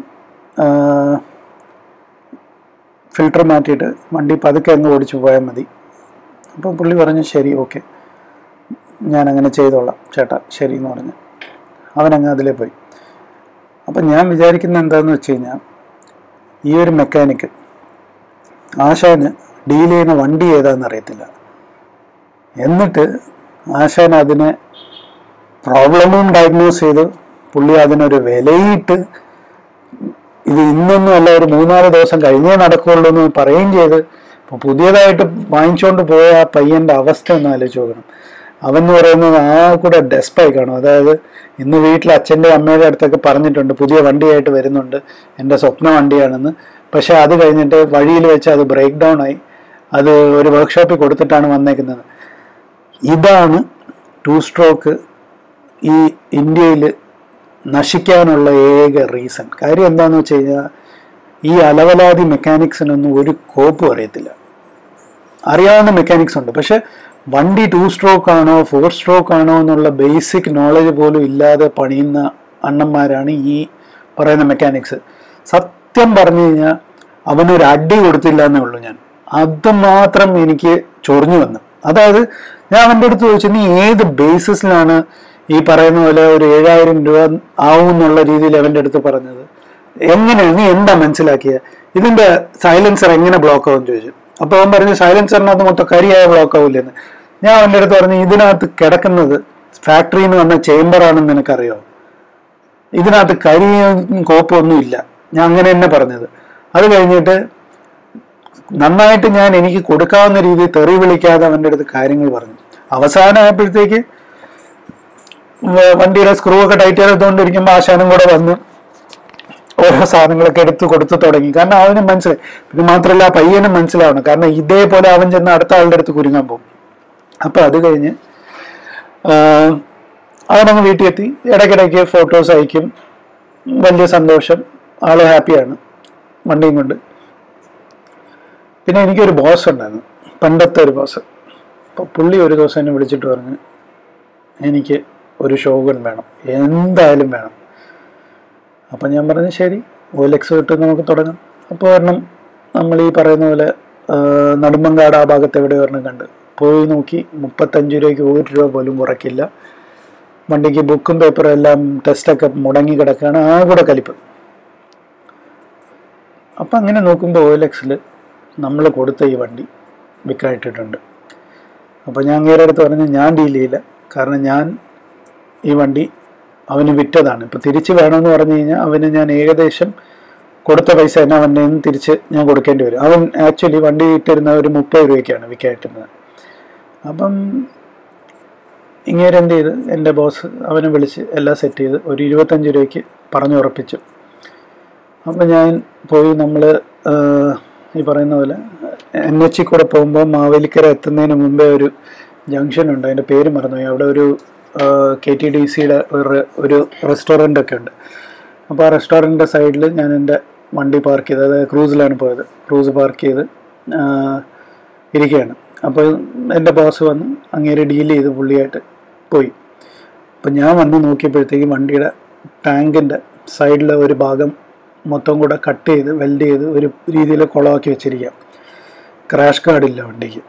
ഫിൽട്ടർ മാറ്റിയിട്ട് വണ്ടി പതുക്കെ അങ്ങ് ഓടിച്ചു പോയാൽ മതി അപ്പോൾ പുള്ളി പറഞ്ഞു ശരി ഓക്കെ ഞാൻ അങ്ങനെ ചെയ്തോളാം ചേട്ടാ ശരി എന്ന് പറഞ്ഞു അവനങ്ങ് അതിലേ പോയി അപ്പം ഞാൻ വിചാരിക്കുന്ന എന്താണെന്ന് വെച്ച് കഴിഞ്ഞാൽ ഈ ഒരു മെക്കാനിക്ക് ആശാന് ഡീൽ ചെയ്യുന്ന വണ്ടി ഏതാണെന്ന് അറിയത്തില്ല എന്നിട്ട് ആശാൻ അതിനെ പ്രോബ്ലമും ഡയഗ്നോസ് ചെയ്ത് പുള്ളി അതിനൊരു വിലയിട്ട് ഇത് ഇന്നൊന്നും അല്ല ഒരു മൂന്നാല് ദിവസം കഴിഞ്ഞേ നടക്കുകയുള്ളൂ എന്ന് പറയുകയും ചെയ്ത് ഇപ്പോൾ പുതിയതായിട്ട് വാങ്ങിച്ചുകൊണ്ട് പോയ ആ പയ്യൻ്റെ അവസ്ഥ ഒന്ന് ആലോചിച്ച് നോക്കണം അവൻ എന്ന് പറയുന്നത് ആ കൂടെ ഡെസ്പായി കാണും അതായത് ഇന്ന് വീട്ടിൽ അച്ഛൻ്റെ അമ്മയുടെ അടുത്തൊക്കെ പറഞ്ഞിട്ടുണ്ട് പുതിയ വണ്ടിയായിട്ട് വരുന്നുണ്ട് എൻ്റെ സ്വപ്ന വണ്ടിയാണെന്ന് പക്ഷെ അത് കഴിഞ്ഞിട്ട് വഴിയിൽ വെച്ച് അത് ബ്രേക്ക് ഡൗൺ ആയി അത് ഒരു വർക്ക്ഷോപ്പിൽ കൊടുത്തിട്ടാണ് വന്നേക്കുന്നത് ഇതാണ് ടു സ്ട്രോക്ക് ഈ ഇന്ത്യയിൽ നശിക്കാനുള്ള ഏക റീസൺ കാര്യം എന്താണെന്ന് വെച്ച് കഴിഞ്ഞാൽ ഈ അലവലാതി മെക്കാനിക്സിനൊന്നും ഒരു കോപ്പും അറിയത്തില്ല അറിയാവുന്ന മെക്കാനിക്സ് ഉണ്ട് പക്ഷെ വണ്ടി ടു സ്ട്രോക്ക് ആണോ ഫോർ സ്ട്രോക്ക് ആണോ എന്നുള്ള ബേസിക് നോളജ് പോലും ഇല്ലാതെ പണിയുന്ന അണ്ണന്മാരാണ് ഈ പറയുന്ന മെക്കാനിക്സ് സത്യം പറഞ്ഞു കഴിഞ്ഞാൽ അവനൊരു അടി കൊടുത്തില്ല എന്നേ ഉള്ളൂ ഞാൻ അത് മാത്രം എനിക്ക് ചൊറിഞ്ഞു വന്നു അതായത് ഞാൻ അവൻ്റെ അടുത്ത് ചോദിച്ചു നീ ഏത് ബേസിസിലാണ് ഈ പറയുന്ന പോലെ ഒരു ഏഴായിരം രൂപ ആവും എന്നുള്ള രീതിയിൽ അവൻ്റെ അടുത്ത് പറഞ്ഞത് എങ്ങനെയാണ് നീ എന്താ മനസ്സിലാക്കിയത് ഇതിന്റെ സൈലൻസർ എങ്ങനെ ബ്ലോക്ക് ആവും ചോദിച്ചു അപ്പോൾ അവൻ പറഞ്ഞു സൈലൻസറിനകത്ത് മൊത്തം കരിയായ ബ്ലോക്ക് ആവില്ലെന്ന് ഞാൻ അവൻ്റെ അടുത്ത് പറഞ്ഞു ഇതിനകത്ത് കിടക്കുന്നത് ഫാക്ടറിയിൽ നിന്ന് വന്ന ചേംബർ ആണെന്ന് നിനക്കറിയോ ഇതിനകത്ത് കരിയും കോപ്പും ഒന്നും ഇല്ല ഞാൻ അങ്ങനെ തന്നെ പറഞ്ഞത് അത് കഴിഞ്ഞിട്ട് നന്നായിട്ട് ഞാൻ എനിക്ക് കൊടുക്കാവുന്ന രീതിയിൽ തെറി വിളിക്കാതെ അവൻ്റെ അടുത്ത് കാര്യങ്ങൾ പറഞ്ഞു അവസാനമായപ്പോഴത്തേക്ക് വ- വണ്ടിയുടെ സ്ക്രൂ ഒക്കെ ടൈറ്റ് ചെയ്തുകൊണ്ടിരിക്കുമ്പോൾ ആശാനും കൂടെ വന്ന് ഓരോ സാധനങ്ങളൊക്കെ എടുത്ത് കൊടുത്തു തുടങ്ങി കാരണം അവന് മനസ്സിലായി പിന്നെ മാത്രമല്ല ആ പയ്യനും മനസ്സിലാവണം കാരണം ഇതേപോലെ അവൻ ചെന്ന് അടുത്ത ആളുടെ അടുത്ത് കുരുങ്ങാൻ പോകും അപ്പൊ അത് കഴിഞ്ഞ് ആഹ്, അവനങ്ങ് വീട്ടിൽ എത്തി ഇടയ്ക്കിടയ്ക്ക് ഫോട്ടോസ് അയക്കും വലിയ സന്തോഷം ആള് ഹാപ്പിയാണ് വണ്ടിയും കൊണ്ട് പിന്നെ എനിക്കൊരു ബോസ് ഉണ്ടായിരുന്നു പണ്ടത്തെ ഒരു ബോസ് അപ്പോൾ പുള്ളി ഒരു ദിവസം എന്നെ വിളിച്ചിട്ട് പറഞ്ഞു എനിക്ക് ഒരു ഷോഗൺ വേണം എന്തായാലും വേണം അപ്പം ഞാൻ പറഞ്ഞു ശരി ഓലെക്സ് തൊട്ട് നമുക്ക് തുടങ്ങാം അപ്പോൾ ഒരെണ്ണം നമ്മൾ ഈ പറയുന്ന പോലെ ആ, നെടുമ്പങ്കാട് ആ ഭാഗത്ത് എവിടെ ഒരെണ്ണം കണ്ട് പോയി നോക്കി മുപ്പത്തഞ്ച് രൂപയ്ക്ക് ഒരു രൂപ പോലും കുറയ്ക്കില്ല വണ്ടിക്ക് ബുക്കും പേപ്പറും എല്ലാം ടെസ്റ്റൊക്കെ മുടങ്ങി കിടക്കുകയാണ് ആ കൂടെ കലിപ്പ് അപ്പം അങ്ങനെ നോക്കുമ്പോൾ ഓയിലെക്സിൽ നമ്മൾ കൊടുത്ത ഈ വണ്ടി വിൽക്കായിട്ടിട്ടുണ്ട് അപ്പോൾ ഞാൻ അങ്ങേരെ അടുത്ത് പറഞ്ഞു ഞാൻ ഡീൽ ചെയ്യില്ല കാരണം ഞാൻ ഈ വണ്ടി അവന് വിറ്റതാണ് ഇപ്പോൾ തിരിച്ച് വേണമെന്ന് പറഞ്ഞു കഴിഞ്ഞാൽ അവന് ഞാൻ ഏകദേശം കൊടുത്ത പൈസ തന്നെ അവൻ്റെ നിന്ന് തിരിച്ച് ഞാൻ കൊടുക്കേണ്ടി വരും അവൻ ആക്ച്വലി വണ്ടി വിറ്റിരുന്ന ഒരു മുപ്പത് രൂപയ്ക്കാണ് വിൽക്കായിട്ടുന്നത് അപ്പം ഇങ്ങേരെ എന്ത് ചെയ്ത് എൻ്റെ ബോസ് അവനെ വിളിച്ച് എല്ലാം സെറ്റ് ചെയ്ത് ഒരു ഇരുപത്തഞ്ച് രൂപയ്ക്ക് പറഞ്ഞുറപ്പിച്ചു അപ്പം ഞാൻ പോയി നമ്മൾ ഈ പറയുന്ന പോലെ എൻ എച്ചിൽ കൂടെ പോകുമ്പോൾ മാവേലിക്കര എത്തുന്നതിന് മുമ്പേ ഒരു ജംഗ്ഷൻ ഉണ്ട് അതിൻ്റെ പേര് മറന്നുപോയി അവിടെ ഒരു കെ ടി ഡി സിയുടെ ഒരു ഒരു റെസ്റ്റോറൻ്റ് ഒക്കെ ഉണ്ട് അപ്പോൾ ആ റെസ്റ്റോറൻറ്റിൻ്റെ സൈഡിൽ ഞാൻ എൻ്റെ വണ്ടി പാർക്ക് ചെയ്ത് അതായത് ക്രൂസിലാണ് പോയത് ക്രൂസ് പാർക്ക് ചെയ്ത് ആ, ഇരിക്കുകയാണ് അപ്പോൾ എൻ്റെ ബോസ് വന്ന് അങ്ങേരെ ഡീൽ ചെയ്ത് പുള്ളിയായിട്ട് പോയി അപ്പം ഞാൻ വന്ന് നോക്കിയപ്പോഴത്തേക്ക് വണ്ടിയുടെ ടാങ്കിൻ്റെ സൈഡിലെ ഒരു ഭാഗം മൊത്തം കൂടെ കട്ട് ചെയ്ത് വെൽഡ് ചെയ്ത് ഒരു രീതിയിൽ കുളമാക്കി വെച്ചിരിക്കുക ക്രാഷ് കാർഡില്ല വണ്ടിക്ക്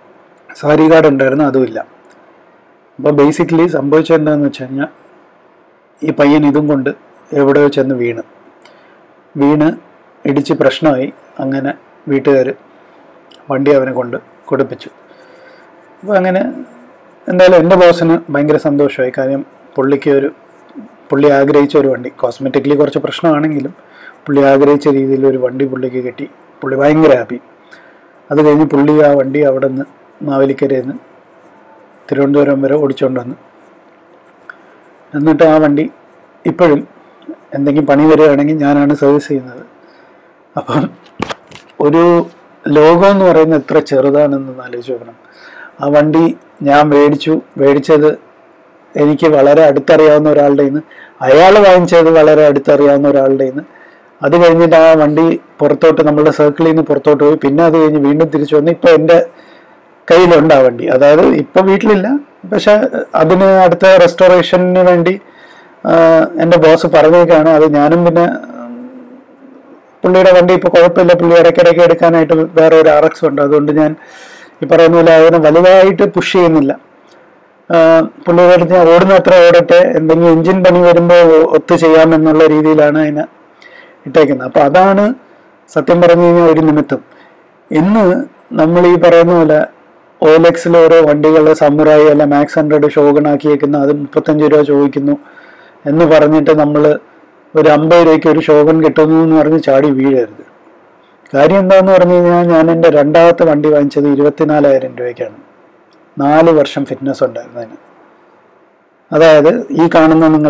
സാരി കാർഡ് ഉണ്ടായിരുന്നു അതുമില്ല അപ്പോൾ ബേസിക്കലി സംഭവിച്ചത് എന്താണെന്ന് വെച്ച് കഴിഞ്ഞാൽ ഈ പയ്യൻ ഇതും കൊണ്ട് എവിടെയോ ചെന്ന് വീണ് വീണ് ഇടിച്ച് പ്രശ്നമായി അങ്ങനെ വീട്ടുകാർ വണ്ടി അവനെ കൊണ്ട് കൊടുപ്പിച്ചു അപ്പോൾ അങ്ങനെ എന്തായാലും എൻ്റെ ബോസിന് ഭയങ്കര സന്തോഷമായി കാര്യം പുള്ളിക്ക് ഒരു പുള്ളി ആഗ്രഹിച്ച ഒരു വണ്ടി കോസ്മെറ്റിക്കലി കുറച്ച് പ്രശ്നമാണെങ്കിലും പുള്ളി ആഗ്രഹിച്ച രീതിയിൽ ഒരു വണ്ടി പുള്ളിക്ക് കിട്ടി പുള്ളി ഭയങ്കര ഹാപ്പി അത് കഴിഞ്ഞ് പുള്ളി ആ വണ്ടി അവിടെ നിന്ന് മാവേലിക്കരയിൽ നിന്ന് തിരുവനന്തപുരം വരെ ഓടിച്ചുകൊണ്ട് വന്ന് എന്നിട്ട് ആ വണ്ടി ഇപ്പോഴും എന്തെങ്കിലും പണി വരികയാണെങ്കിൽ ഞാനാണ് സർവീസ് ചെയ്യുന്നത് അപ്പം ഒരു ലോകം എന്ന് പറയുന്നത് എത്ര ചെറുതാണെന്ന് ആലോചിച്ച് നോക്കണം ആ വണ്ടി ഞാൻ മേടിച്ചു മേടിച്ചത് എനിക്ക് വളരെ അടുത്തറിയാവുന്ന ഒരാളുടെ നിന്ന് അയാൾ വാങ്ങിച്ചത് വളരെ അടുത്തറിയാവുന്ന ഒരാളുടെ നിന്ന് അത് കഴിഞ്ഞിട്ട് ആ വണ്ടി പുറത്തോട്ട് നമ്മളുടെ സർക്കിളിൽ നിന്ന് പുറത്തോട്ട് പോയി പിന്നെ അത് കഴിഞ്ഞ് വീണ്ടും തിരിച്ചു വന്ന് ഇപ്പം എൻ്റെ കയ്യിലുണ്ട് ആ വണ്ടി അതായത് ഇപ്പം വീട്ടിലില്ല പക്ഷെ അതിന് അടുത്ത റെസ്റ്റോറേഷന് വേണ്ടി ആ, എൻ്റെ ബോസ് പറഞ്ഞേക്കാണ് അത് ഞാനും പിന്നെ ഉം, പുള്ളിയുടെ വണ്ടി ഇപ്പോൾ കുഴപ്പമില്ല പുള്ളി ഇടയ്ക്കിടയ്ക്ക് എടുക്കാനായിട്ട് വേറെ ഒരു ആർ എക്സ് ഉണ്ട് അതുകൊണ്ട് ഞാൻ ഈ പറയുന്ന പോലെ അതിനെ വലുതായിട്ട് പുഷ് ചെയ്യുന്നില്ല ആഹ് പുള്ളിയുടെ അടുത്ത് ഞാൻ ഓടുന്ന അത്ര ഓടട്ടെ എന്തെങ്കിലും എഞ്ചിൻ പണി വരുമ്പോൾ ഒത്തു ചെയ്യാമെന്നുള്ള രീതിയിലാണ് അതിനെ ഇട്ടേക്കുന്നത് അപ്പോൾ അതാണ് സത്യം പറഞ്ഞു കഴിഞ്ഞാൽ ഒരു നിമിത്തം ഇന്ന് നമ്മൾ ഈ പറയുന്ന പോലെ ഓലെക്സിൽ ഓരോ വണ്ടികൾ സമുറായി അല്ല മാക്സ് ഹൺഡ്രഡ് ഷോഗണാക്കിയേക്കുന്ന അത് മുപ്പത്തഞ്ച് രൂപ ചോദിക്കുന്നു എന്ന് പറഞ്ഞിട്ട് നമ്മൾ ഒരു അമ്പത് രൂപയ്ക്ക് ഒരു ഷോഗൺ കിട്ടുന്നു എന്ന് പറഞ്ഞ് ചാടി വീഴരുത് കാര്യം എന്താന്ന് പറഞ്ഞു കഴിഞ്ഞാൽ ഞാൻ എൻ്റെ രണ്ടാമത്തെ വണ്ടി വാങ്ങിച്ചത് ഇരുപത്തിനാലായിരം രൂപയ്ക്കാണ് നാല് വർഷം ഫിറ്റ്നസ് ഉണ്ടായിരുന്നു അതിന് അതായത് ഈ കാണുന്ന നിങ്ങൾ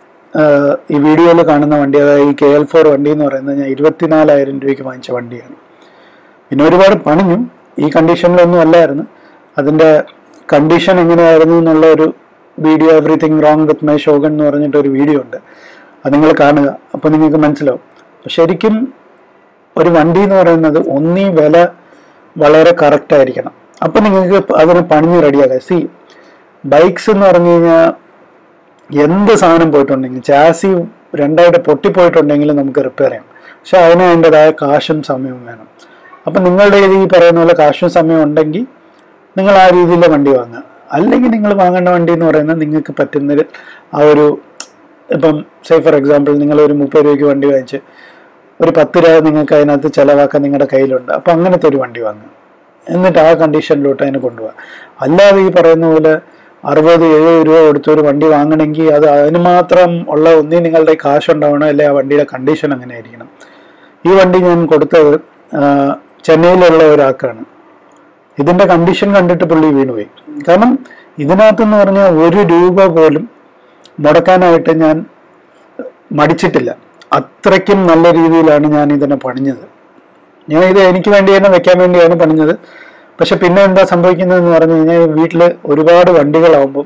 ഈ വീഡിയോയിൽ കാണുന്ന വണ്ടി അതായത് ഈ കെ എൽ ഫോർ വണ്ടി എന്ന് പറയുന്നത് ഞാൻ ഇരുപത്തിനാലായിരം രൂപയ്ക്ക് വാങ്ങിച്ച വണ്ടിയാണ് പിന്നെ ഒരുപാട് പണിഞ്ഞു ഈ കണ്ടീഷനിലൊന്നും അല്ലായിരുന്നു അതിൻ്റെ കണ്ടീഷൻ എങ്ങനെയായിരുന്നു എന്നുള്ള ഒരു video everything wrong with my Shogun എന്ന് പറഞ്ഞിട്ട് ഒരു വീഡിയോ ഉണ്ട് അത് നിങ്ങൾ കാണുക അപ്പോൾ നിങ്ങൾക്ക് മനസ്സിലാവും അപ്പോൾ ശരിക്കും ഒരു വണ്ടി എന്ന് പറയുന്നത് ഒന്നീ വില വളരെ കറക്റ്റ് ആയിരിക്കണം അപ്പം നിങ്ങൾക്ക് അതിനെ പണിഞ്ഞ് റെഡിയാക്കാം സി ബൈക്സ് എന്ന് പറഞ്ഞു കഴിഞ്ഞാൽ എന്ത് സാധനം പോയിട്ടുണ്ടെങ്കിൽ ചാസി രണ്ടായിട്ട് പൊട്ടിപ്പോയിട്ടുണ്ടെങ്കിൽ നമുക്ക് റിപ്പയർ ചെയ്യാം പക്ഷെ അതിന് അതിൻ്റെതായ കാശും സമയവും വേണം അപ്പം നിങ്ങളുടെ കയ്യിൽ ഈ പറയുന്ന പോലെ കാശും സമയവും ഉണ്ടെങ്കിൽ നിങ്ങൾ ആ രീതിയിലെ വണ്ടി വാങ്ങുക അല്ലെങ്കിൽ നിങ്ങൾ വാങ്ങേണ്ട വണ്ടി എന്ന് പറയുന്നത് നിങ്ങൾക്ക് പറ്റുന്ന ആ ഒരു ഇപ്പം സേ ഫോർ എക്സാമ്പിൾ നിങ്ങൾ ഒരു മുപ്പത് രൂപയ്ക്ക് വണ്ടി വാങ്ങിച്ച് ഒരു പത്ത് രൂപ നിങ്ങൾക്ക് അതിനകത്ത് ചിലവാക്കാൻ നിങ്ങളുടെ കയ്യിലുണ്ട് അപ്പം അങ്ങനത്തെ ഒരു വണ്ടി വാങ്ങുക എന്നിട്ട് ആ കണ്ടീഷനിലോട്ട് അതിനെ കൊണ്ടുപോകുക അല്ലാതെ ഈ പറയുന്ന പോലെ അറുപത് എഴുപത് രൂപ കൊടുത്ത് ഒരു വണ്ടി വാങ്ങണമെങ്കിൽ അത് അതിന് മാത്രം ഉള്ള ഒന്നീ നിങ്ങളുടെ കാശ് ഉണ്ടാവണം അല്ലെ ആ വണ്ടിയുടെ കണ്ടീഷൻ അങ്ങനെ ആയിരിക്കണം ഈ വണ്ടി ഞാൻ കൊടുത്തത് ആ, ചെന്നൈയിലുള്ള ഒരാൾക്കാണ് ഇതിന്റെ കണ്ടീഷൻ കണ്ടിട്ട് പുള്ളി വീണുപോയി കാരണം ഇതിനകത്തെന്ന് പറഞ്ഞാൽ ഒരു രൂപ പോലും മുടക്കാനായിട്ട് ഞാൻ മടിച്ചിട്ടില്ല അത്രയ്ക്കും നല്ല രീതിയിലാണ് ഞാൻ ഇതിനെ പണിഞ്ഞത് ഞാൻ ഇത് എനിക്ക് വേണ്ടി തന്നെ വെക്കാൻ വേണ്ടിയാണ് പണിഞ്ഞത് പക്ഷെ പിന്നെ എന്താ സംഭവിക്കുന്നതെന്ന് പറഞ്ഞു കഴിഞ്ഞാൽ വീട്ടിൽ ഒരുപാട് വണ്ടികളാവുമ്പം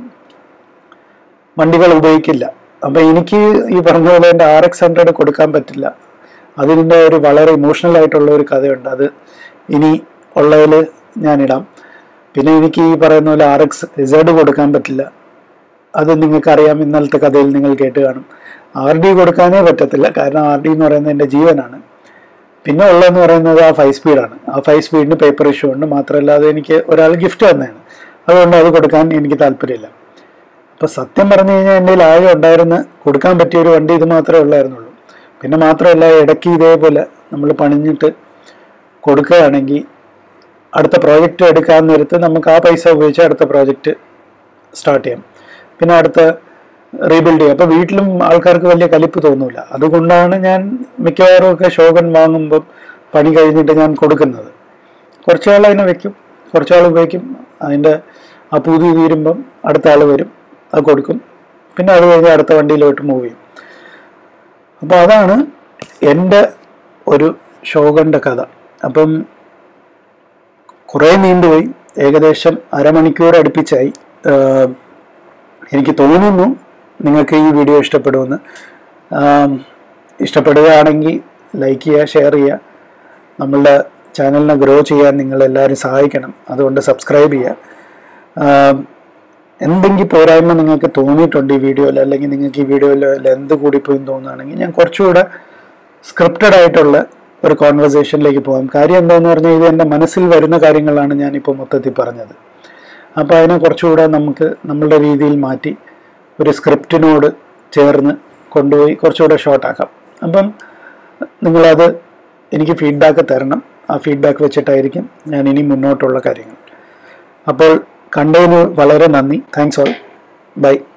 വണ്ടികൾ ഉപയോഗിക്കില്ല അപ്പൊ എനിക്ക് ഈ പറഞ്ഞ പോലെ എൻ്റെ ആർ എക്സ് ഹൺഡ്രഡ് കൊടുക്കാൻ പറ്റില്ല അതിൻ്റെ ഒരു വളരെ ഇമോഷണൽ ആയിട്ടുള്ള ഒരു കഥയുണ്ട് അത് ഇനി ഉള്ളതിൽ ഞാനിടാം പിന്നെ എനിക്ക് ഈ പറയുന്ന പോലെ ആർ എക്സ് ഇസഡ് കൊടുക്കാൻ പറ്റില്ല അത് നിങ്ങൾക്കറിയാം ഇന്നലത്തെ കഥയിൽ നിങ്ങൾ കേട്ട് കാണും ആർ ഡി കൊടുക്കാനേ പറ്റത്തില്ല കാരണം ആർ ഡി എന്ന് പറയുന്നത് എൻ്റെ ജീവനാണ് പിന്നെ ഉള്ളതെന്ന് പറയുന്നത് ആ ഫൈവ് സ്പീഡാണ് ആ ഫൈവ് സ്പീഡിന് പേപ്പർ ഇഷ്യൂ ഉണ്ട് മാത്രമല്ല അത് എനിക്ക് ഒരാൾ ഗിഫ്റ്റ് തന്നെയാണ് അതുകൊണ്ട് അത് കൊടുക്കാൻ എനിക്ക് താല്പര്യമില്ല അപ്പോൾ സത്യം പറഞ്ഞു കഴിഞ്ഞാൽ എൻ്റെ കയ്യിൽ ആകെ ഉണ്ടായിരുന്ന കൊടുക്കാൻ പറ്റിയ ഒരു വണ്ടി ഇത് മാത്രമേ ഉള്ളായിരുന്നുള്ളൂ പിന്നെ മാത്രമല്ല ഇടയ്ക്ക് ഇതേപോലെ നമ്മൾ പണിഞ്ഞിട്ട് കൊടുക്കുകയാണെങ്കിൽ അടുത്ത പ്രോജക്റ്റ് എടുക്കാൻ നേരത്ത് നമുക്ക് ആ പൈസ ഉപയോഗിച്ച് അടുത്ത പ്രോജക്റ്റ് സ്റ്റാർട്ട് ചെയ്യാം പിന്നെ അടുത്ത റീബിൽഡ് ചെയ്യും അപ്പോൾ വീട്ടിലും ആൾക്കാർക്ക് വലിയ കലിപ്പ് തോന്നൂല അതുകൊണ്ടാണ് ഞാൻ മിക്കവാറും ഒക്കെ ഷോഗൻ വാങ്ങുമ്പം പണി കഴിഞ്ഞിട്ട് ഞാൻ കൊടുക്കുന്നത് കുറച്ച് നാൾ അതിനെ വെക്കും കുറച്ച് നാൾ ഉപയോഗിക്കും അതിൻ്റെ ആ പൂതി തീരുമ്പം അടുത്ത ആൾ വരും അത് കൊടുക്കും പിന്നെ അത് കഴിഞ്ഞ് അടുത്ത വണ്ടിയിലോട്ട് മൂവ് ചെയ്യും അപ്പോൾ അതാണ് എൻ്റെ ഒരു ഷോഗൻ്റെ കഥ അപ്പം കുറേ നീണ്ടുപോയി ഏകദേശം അരമണിക്കൂർ അടുപ്പിച്ചായി ആഹ് എനിക്ക് തോന്നുന്നു നിങ്ങൾക്ക് ഈ വീഡിയോ ഇഷ്ടപ്പെടുമെന്ന് ആം, ഇഷ്ടപ്പെടുകയാണെങ്കിൽ ലൈക്ക് ചെയ്യുക ഷെയർ ചെയ്യുക നമ്മളുടെ ചാനലിനെ ഗ്രോ ചെയ്യാൻ നിങ്ങൾ എല്ലാവരും സഹായിക്കണം അതുകൊണ്ട് സബ്സ്ക്രൈബ് ചെയ്യുക ആം, എന്തെങ്കിലും പോരായ്മ നിങ്ങൾക്ക് തോന്നിയിട്ടുണ്ട് ഈ വീഡിയോയിൽ അല്ലെങ്കിൽ നിങ്ങൾക്ക് ഈ വീഡിയോയിൽ ലെന്ത് കൂടിപ്പോയി എന്ന് തോന്നുകയാണെങ്കിൽ ഞാൻ കുറച്ചുകൂടെ സ്ക്രിപ്റ്റഡ് ആയിട്ടുള്ള ഒരു കോൺവെർസേഷനിലേക്ക് പോകാം കാര്യം എന്താണെന്ന് പറഞ്ഞാൽ ഇത് എൻ്റെ മനസ്സിൽ വരുന്ന കാര്യങ്ങളാണ് ഞാനിപ്പോൾ മൊത്തത്തിൽ പറഞ്ഞത് അപ്പോൾ അതിനെ കുറച്ചുകൂടെ നമുക്ക് നമ്മളുടെ രീതിയിൽ മാറ്റി ഒരു സ്ക്രിപ്റ്റിനോട് ചേർന്ന് കൊണ്ടുപോയി കുറച്ചുകൂടെ ഷോർട്ടാക്കാം അപ്പം നിങ്ങളത് എനിക്ക് ഫീഡ്ബാക്ക് തരണം ആ ഫീഡ്ബാക്ക് വെച്ചിട്ടായിരിക്കും ഞാൻ ഇനി മുന്നോട്ടുള്ള കാര്യങ്ങൾ അപ്പോൾ കണ്ടതിന് വളരെ നന്ദി താങ്ക്സ് ഓൾ ബൈ